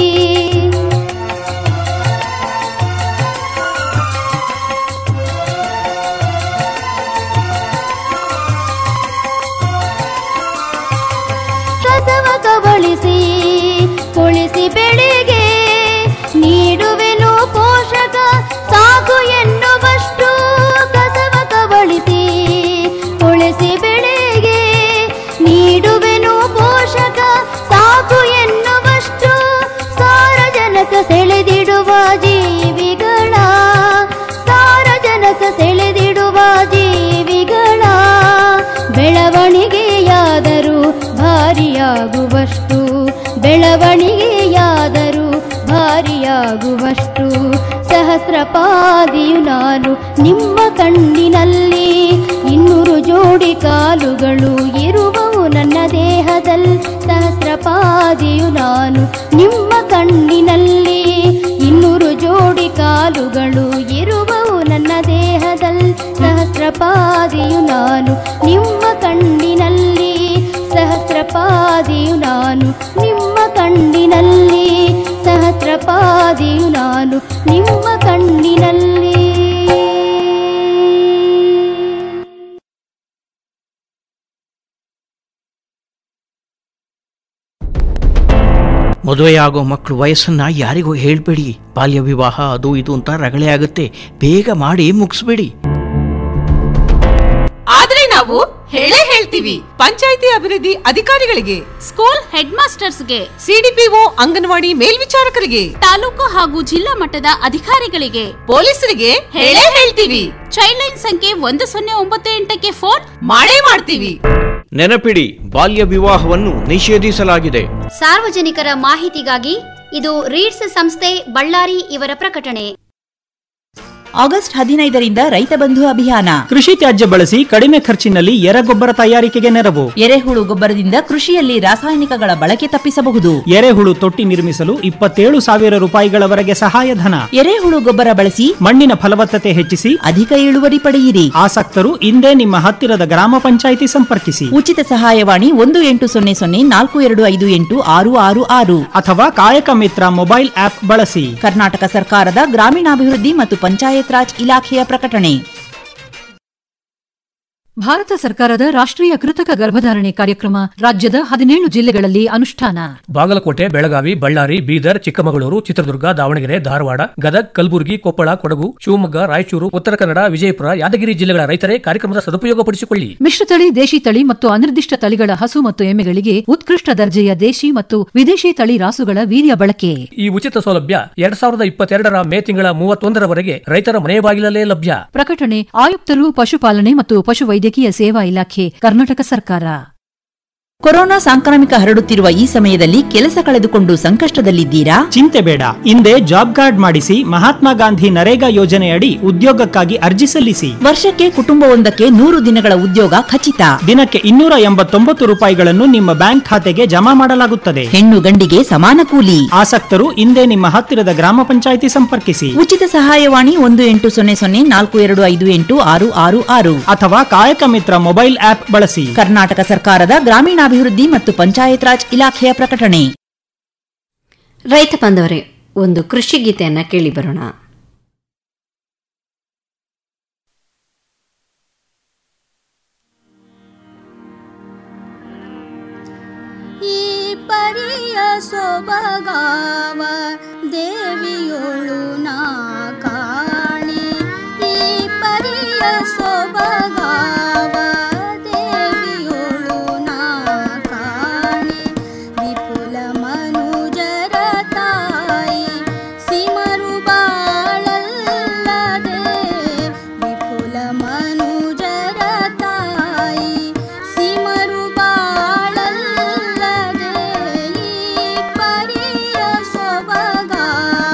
ಕಸವ ಕಬಳಿಸಿ ಕುಳಿಸಿ ಬೆಳೆಗೆ ನೀಡುವೆನು ಪೋಷಕ ಸಾಕು ಎನ್ನುವಷ್ಟು ಕಸವ ಕಬಳಿಸಿ ಕುಳಿಸಿ ಬೆಳೆಗೆ ನೀಡುವೆನು ಪೋಷಕ ಸಾಕು ಎನ್ನುವಷ್ಟು ಸಾರಜನಕ ಸೆಳೆದಿಡುವ ಜೀವಿಗಳ ಸಾರಜನಕ ಸೆಳೆದಿಡುವ ಜೀವಿಗಳ ಬೆಳವಣಿಗೆಯಾದರೂ ಭಾರಿಯಾಗುವಷ್ಟು ಬೆಳವಣಿಗೆಯಾದರೂ ಭಾರಿಯಾಗುವಷ್ಟು ಸಹಸ್ರಪಾದಿಯು ನಾನು ನಿಮ್ಮ ಕಣ್ಣಿನಲ್ಲಿ ಇನ್ನೂರು ಜೋಡಿ ಕಾಲುಗಳು ಇರುವವು ನನ್ನ ದೇಹದಲ್ಲಿ ಸಹಸ್ರಪಾದಿಯು ನಾನು ನಿಮ್ಮ ಕಣ್ಣಿನಲ್ಲಿ ಇನ್ನೂರು ಜೋಡಿ ಕಾಲುಗಳು ಇರುವವು ನನ್ನ ದೇಹದಲ್ಲಿ ಸಹಸ್ರಪಾದಿಯು ನಾನು ನಿಮ್ಮ ಕಣ್ಣಿನಲ್ಲಿ ಸಹಸ್ರಪಾದಿಯು ನಾನು ನಿಮ್ಮ ಕಣ್ಣಿನಲ್ಲಿ ಸಹಸ್ರಪಾದಿಯು ನಾನು ನಿಮ್ಮ ಕಣ್ಣಿನಲ್ಲಿ ಮದುವೆಯಾಗೋ ಮಕ್ಕಳು ವಯಸ್ಸನ್ನ ಯಾರಿಗೂ ಹೇಳ್ಬೇಡಿ ಬಾಲ್ಯ ವಿವಾಹ ಅದು ಇದು ಅಂತ ರಗಳೆ ಆಗುತ್ತೆ ಬೇಗ ಮಾಡಿ ಮುಗಿಸ್ಬೇಡಿ ಆದ್ರೆ ನಾವು ಹೇಳೇ ಹೇಳ್ತೀವಿ ಪಂಚಾಯಿತಿ ಅಭಿವೃದ್ಧಿ ಅಧಿಕಾರಿಗಳಿಗೆ ಸ್ಕೂಲ್ ಹೆಡ್ ಮಾಸ್ಟರ್ಸ್ಗೆ ಸಿಡಿಪಿಒ ಅಂಗನವಾಡಿ ಮೇಲ್ವಿಚಾರಕರಿಗೆ ತಾಲೂಕು ಹಾಗೂ ಜಿಲ್ಲಾ ಮಟ್ಟದ ಅಧಿಕಾರಿಗಳಿಗೆ ಪೊಲೀಸರಿಗೆ ಹೇಳೇ ಹೇಳ್ತೀವಿ ಚೈಲ್ಡ್ ಲೈನ್ ಸಂಖ್ಯೆ ಒಂದು ಸೊನ್ನೆ ಒಂಬತ್ತು ಎಂಟಕ್ಕೆ ಫೋನ್ ಮಾಡೇ ಮಾಡ್ತೀವಿ ನೆನಪಿಡಿ ಬಾಲ್ಯ ವಿವಾಹವನ್ನು ನಿಷೇಧಿಸಲಾಗಿದೆ ಸಾರ್ವಜನಿಕರ ಮಾಹಿತಿಗಾಗಿ ಇದು ರೀಡ್ಸ್ ಸಂಸ್ಥೆ ಬಳ್ಳಾರಿ ಇವರ ಪ್ರಕಟಣೆ ಆಗಸ್ಟ್ ಹದಿನೈದರಿಂದ ರೈತ ಬಂಧು ಅಭಿಯಾನ ಕೃಷಿ ತ್ಯಾಜ್ಯ ಬಳಸಿ ಕಡಿಮೆ ಖರ್ಚಿನಲ್ಲಿ ಎರೆಗೊಬ್ಬರ ತಯಾರಿಕೆಗೆ ನೆರವು ಎರೆಹುಳು ಗೊಬ್ಬರದಿಂದ ಕೃಷಿಯಲ್ಲಿ ರಾಸಾಯನಿಕಗಳ ಬಳಕೆ ತಪ್ಪಿಸಬಹುದು ಎರೆಹುಳು ತೊಟ್ಟಿ ನಿರ್ಮಿಸಲು ಇಪ್ಪತ್ತೇಳು ಸಾವಿರ ರೂಪಾಯಿಗಳವರೆಗೆ ಸಹಾಯಧನ ಎರೆಹುಳು ಗೊಬ್ಬರ ಬಳಸಿ ಮಣ್ಣಿನ ಫಲವತ್ತತೆ ಹೆಚ್ಚಿಸಿ ಅಧಿಕ ಇಳುವರಿ ಪಡೆಯಿರಿ ಆಸಕ್ತರು ಇಂದೇ ನಿಮ್ಮ ಹತ್ತಿರದ ಗ್ರಾಮ ಪಂಚಾಯಿತಿ ಸಂಪರ್ಕಿಸಿ ಉಚಿತ ಸಹಾಯವಾಣಿ ಒಂದು ಎಂಟು ಸೊನ್ನೆ ಸೊನ್ನೆ ನಾಲ್ಕು ಎರಡು ಐದು ಎಂಟು ಆರು ಆರು ಆರು ಅಥವಾ ಕಾಯಕ ಮಿತ್ರ ಮೊಬೈಲ್ ಆಪ್ ಬಳಸಿ ಕರ್ನಾಟಕ ಸರ್ಕಾರದ ಗ್ರಾಮೀಣಾಭಿವೃದ್ಧಿ ಮತ್ತು ಪಂಚಾಯತ್ ರಾಜ್ ಇಲಾಖೆಯ ಪ್ರಕಟಣೆ ಭಾರತ ಸರ್ಕಾರದ ರಾಷ್ಟ್ರೀಯ ಕೃತಕ ಗರ್ಭಧಾರಣೆ ಕಾರ್ಯಕ್ರಮ ರಾಜ್ಯದ ಹದಿನೇಳು ಜಿಲ್ಲೆಗಳಲ್ಲಿ ಅನುಷ್ಠಾನ ಬಾಗಲಕೋಟೆ ಬೆಳಗಾವಿ ಬಳ್ಳಾರಿ ಬೀದರ್ ಚಿಕ್ಕಮಗಳೂರು ಚಿತ್ರದುರ್ಗ ದಾವಣಗೆರೆ ಧಾರವಾಡ ಗದಗ್ ಕಲಬುರಗಿ ಕೊಪ್ಪಳ ಕೊಡಗು ಶಿವಮೊಗ್ಗ ರಾಯಚೂರು ಉತ್ತರ ಕನ್ನಡ ವಿಜಯಪುರ ಯಾದಗಿರಿ ಜಿಲ್ಲೆಗಳ ರೈತರೇ ಕಾರ್ಯಕ್ರಮದ ಸದುಪಯೋಗಪಡಿಸಿಕೊಳ್ಳಿ ಮಿಶ್ರತಳಿ ದೇಶಿ ತಳಿ ಮತ್ತು ಅನಿರ್ದಿಷ್ಟ ತಳಿಗಳ ಹಸು ಮತ್ತು ಎಮ್ಮೆಗಳಿಗೆ ಉತ್ಕೃಷ್ಟ ದರ್ಜೆಯ ದೇಶಿ ಮತ್ತು ವಿದೇಶಿ ತಳಿ ರಾಸುಗಳ ವೀರ್ಯ ಬಳಕೆ ಈ ಉಚಿತ ಸೌಲಭ್ಯ ಎರಡ್ ಸಾವಿರದ ಇಪ್ಪತ್ತೆರಡರ ಮೇ ತಿಂಗಳ ಮೂವತ್ತೊಂದರವರೆಗೆ ರೈತರ ಮನೆ ಬಾಗಿಲಲ್ಲೇ ಲಭ್ಯ ಪ್ರಕಟಣೆ ಆಯುಕ್ತರು ಪಶುಪಾಲನೆ ಮತ್ತು ಪಶುವೈದ್ಯಕೀಯ ಸೇವಾ ಇಲಾಖೆ ಕರ್ನಾಟಕ ಸರ್ಕಾರ ಕೊರೋನಾ ಸಾಂಕ್ರಾಮಿಕ ಹರಡುತ್ತಿರುವ ಈ ಸಮಯದಲ್ಲಿ ಕೆಲಸ ಕಳೆದುಕೊಂಡು ಸಂಕಷ್ಟದಲ್ಲಿದ್ದೀರಾ ಚಿಂತೆ ಬೇಡ ಹಿಂದೆ ಜಾಬ್ ಕಾರ್ಡ್ ಮಾಡಿಸಿ ಮಹಾತ್ಮ ಗಾಂಧಿ ನರೇಗಾ ಯೋಜನೆಯಡಿ ಉದ್ಯೋಗಕ್ಕಾಗಿ ಅರ್ಜಿ ಸಲ್ಲಿಸಿ ವರ್ಷಕ್ಕೆ ಕುಟುಂಬವೊಂದಕ್ಕೆ ನೂರು ದಿನಗಳ ಉದ್ಯೋಗ ಖಚಿತ ದಿನಕ್ಕೆ ಇನ್ನೂರ ಎಂಬತ್ತೊಂಬತ್ತು ರೂಪಾಯಿಗಳನ್ನು ನಿಮ್ಮ ಬ್ಯಾಂಕ್ ಖಾತೆಗೆ ಜಮಾ ಮಾಡಲಾಗುತ್ತದೆ ಹೆಣ್ಣು ಗಂಡಿಗೆ ಸಮಾನ ಕೂಲಿ ಆಸಕ್ತರು ಹಿಂದೆ ನಿಮ್ಮ ಹತ್ತಿರದ ಗ್ರಾಮ ಪಂಚಾಯಿತಿ ಸಂಪರ್ಕಿಸಿ ಉಚಿತ ಸಹಾಯವಾಣಿ ಒಂದು ಎಂಟು ಸೊನ್ನೆ ಸೊನ್ನೆ ನಾಲ್ಕು ಎರಡು ಐದು ಎಂಟು ಆರು ಆರು ಆರು ಅಥವಾ ಕಾಯಕ ಮಿತ್ರ ಮೊಬೈಲ್ ಆಪ್ ಬಳಸಿ ಕರ್ನಾಟಕ ಸರ್ಕಾರದ ಗ್ರಾಮೀಣಾಭಿವೃದ್ಧಿ ಮತ್ತು ಪಂಚಾಯತ್ ರಾಜ್ ಇಲಾಖೆಯ ಪ್ರಕಟಣೆ ರೈತ ಬಾಂಧವರೇ ಒಂದು ಕೃಷಿ ಗೀತೆಯನ್ನ ಕೇಳಿ ಬರೋಣ ಈ ಪರಿಯ ಸೊಬಗಾವ ದೇವಿಯೋಳು ನಾ ಕಾಣಿ ಈ ಪರಿಯ ಸೊಬಗಾವ ದೇವಿಯೋಳು ನಾ ಕಾಣಿ ವಿಪುಲ ಮನುಜರ ತಾಯಿ ಸಿಮರು ಬಾಳಲ್ಲದೆ ವಿಪುಲ ಮನುಜರ ತಾಯಿ ಸಿಮರು ಬಾಳಲ್ಲದೆ ಈ ಪರಿಯ ಸೊಬಗಾವ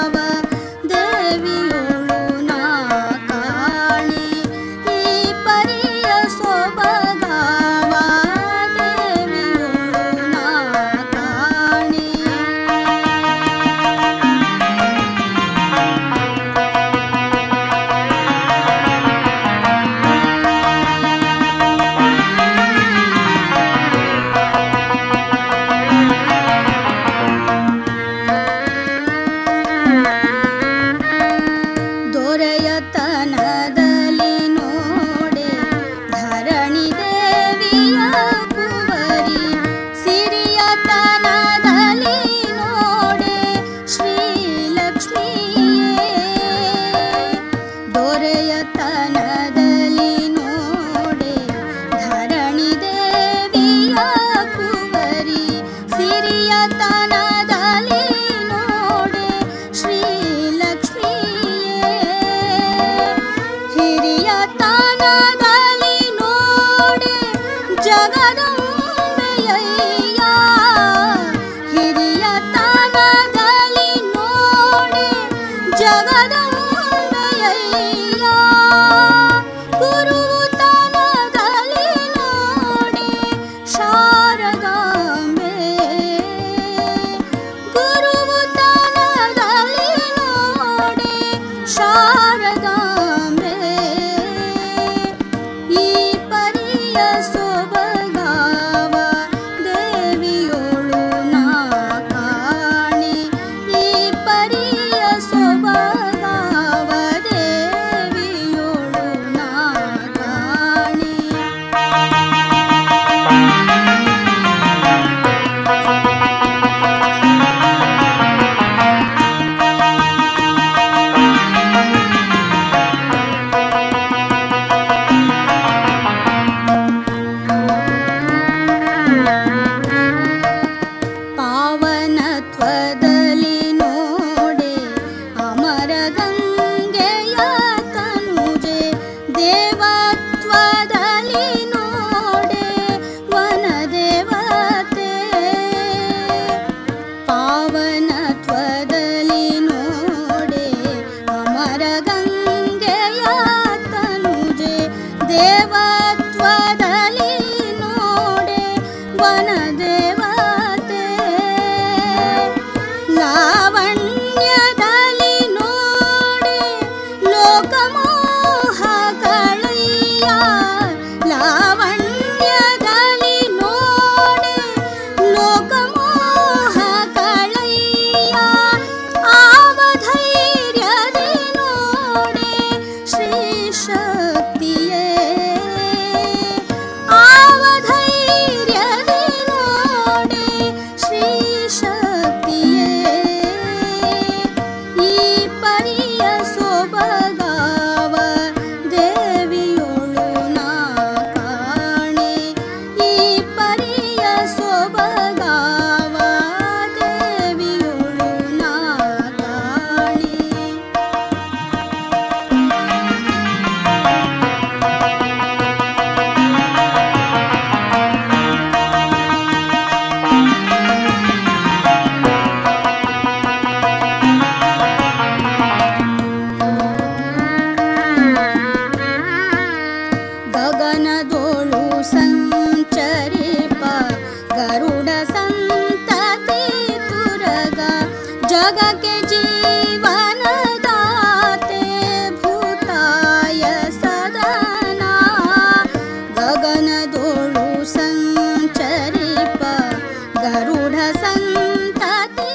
जग के जीवन दाते भूताय सदना गगन दोळु संचरिप गरुड संतति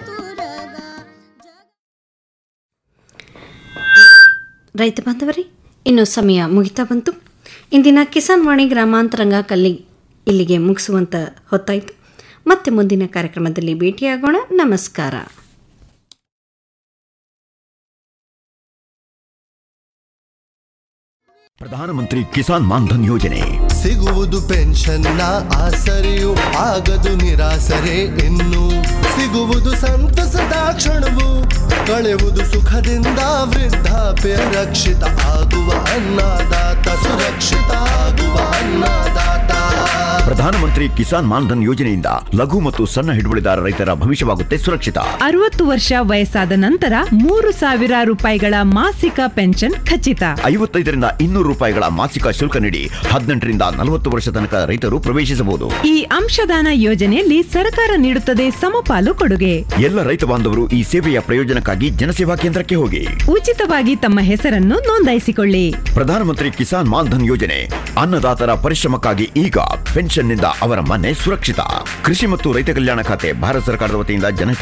ರೈತ ಬಾಂಧವರೇ ಇನ್ನು ಸಮಯ ಮುಗಿತಾ ಬಂತು ಇಂದಿನ ಕಿಸಾನ್ ವಾಣಿ ಗ್ರಾಮಾಂತರಂಗ ಕಲ್ಲಿ ಇಲ್ಲಿಗೆ ಮುಗಿಸುವಂತ ಹೊತ್ತಾಯಿತು ಮತ್ತೆ ಮುಂದಿನ ಕಾರ್ಯಕ್ರಮದಲ್ಲಿ ಭೇಟಿಯಾಗೋಣ ನಮಸ್ಕಾರ ಪ್ರಧಾನಮಂತ್ರಿ ಕಿಸಾನ್ ಮಾನ್ಧನ್ ಯೋಜನೆ ಸಿಗುವುದು ಪೆನ್ಷನ್ನ ಆಸರೆಯು ಆಗದು ನಿರಾಸರೆ ಇನ್ನು ಸಿಗುವುದು ಸಂತಸದ ಕ್ಷಣವು ಕಳೆಯುವುದು ಸುಖದಿಂದ ವೃದ್ಧಾಪ್ಯ ರಕ್ಷಿತ ಆಗುವ ಅನ್ನದಾತ ಸುರಕ್ಷಿತ ಆಗುವ ಅನ್ನದಾತ ಪ್ರಧಾನಮಂತ್ರಿ ಕಿಸಾನ್ ಮಾನ್ಧನ್ ಯೋಜನೆಯಿಂದ ಲಘು ಮತ್ತು ಸಣ್ಣ ಹಿಡುವಳಿದಾರ ರೈತರ ಭವಿಷ್ಯವಾಗುತ್ತೆ ಸುರಕ್ಷಿತ ಅರವತ್ತು ವರ್ಷ ವಯಸ್ಸಾದ ನಂತರ ಮೂರು ಸಾವಿರ ರೂಪಾಯಿಗಳ ಮಾಸಿಕ ಪೆನ್ಷನ್ ಖಚಿತ ಐವತ್ತೈದರಿಂದ ಇನ್ನೂರು ರೂಪಾಯಿಗಳ ಮಾಸಿಕ ಶುಲ್ಕ ನೀಡಿ ಹದಿನೆಂಟರಿಂದ ನಲವತ್ತು ವರ್ಷ ತನಕ ರೈತರು ಪ್ರವೇಶಿಸಬಹುದು ಈ ಅಂಶದಾನ ಯೋಜನೆಯಲ್ಲಿ ಸರ್ಕಾರ ನೀಡುತ್ತದೆ ಸಮಪಾಲು ಕೊಡುಗೆ ಎಲ್ಲ ರೈತ ಬಾಂಧವರು ಈ ಸೇವೆಯ ಪ್ರಯೋಜನಕ್ಕಾಗಿ ಜನಸೇವಾ ಕೇಂದ್ರಕ್ಕೆ ಹೋಗಿ ಉಚಿತವಾಗಿ ತಮ್ಮ ಹೆಸರನ್ನು ನೋಂದಾಯಿಸಿಕೊಳ್ಳಿ ಪ್ರಧಾನಮಂತ್ರಿ ಕಿಸಾನ್ ಮಾನ್ಧನ್ ಯೋಜನೆ ಅನ್ನದಾತರ ಪರಿಶ್ರಮಕ್ಕಾಗಿ ಈಗ ಪೆನ್ಷನ್ನಿಂದ ಅವರ ಮನೆ ಸುರಕ್ಷಿತ ಕೃಷಿ ಮತ್ತು ರೈತ ಕಲ್ಯಾಣ ಖಾತೆ ಭಾರತ ಸರ್ಕಾರದ ವತಿಯಿಂದ ಜನಹಿತ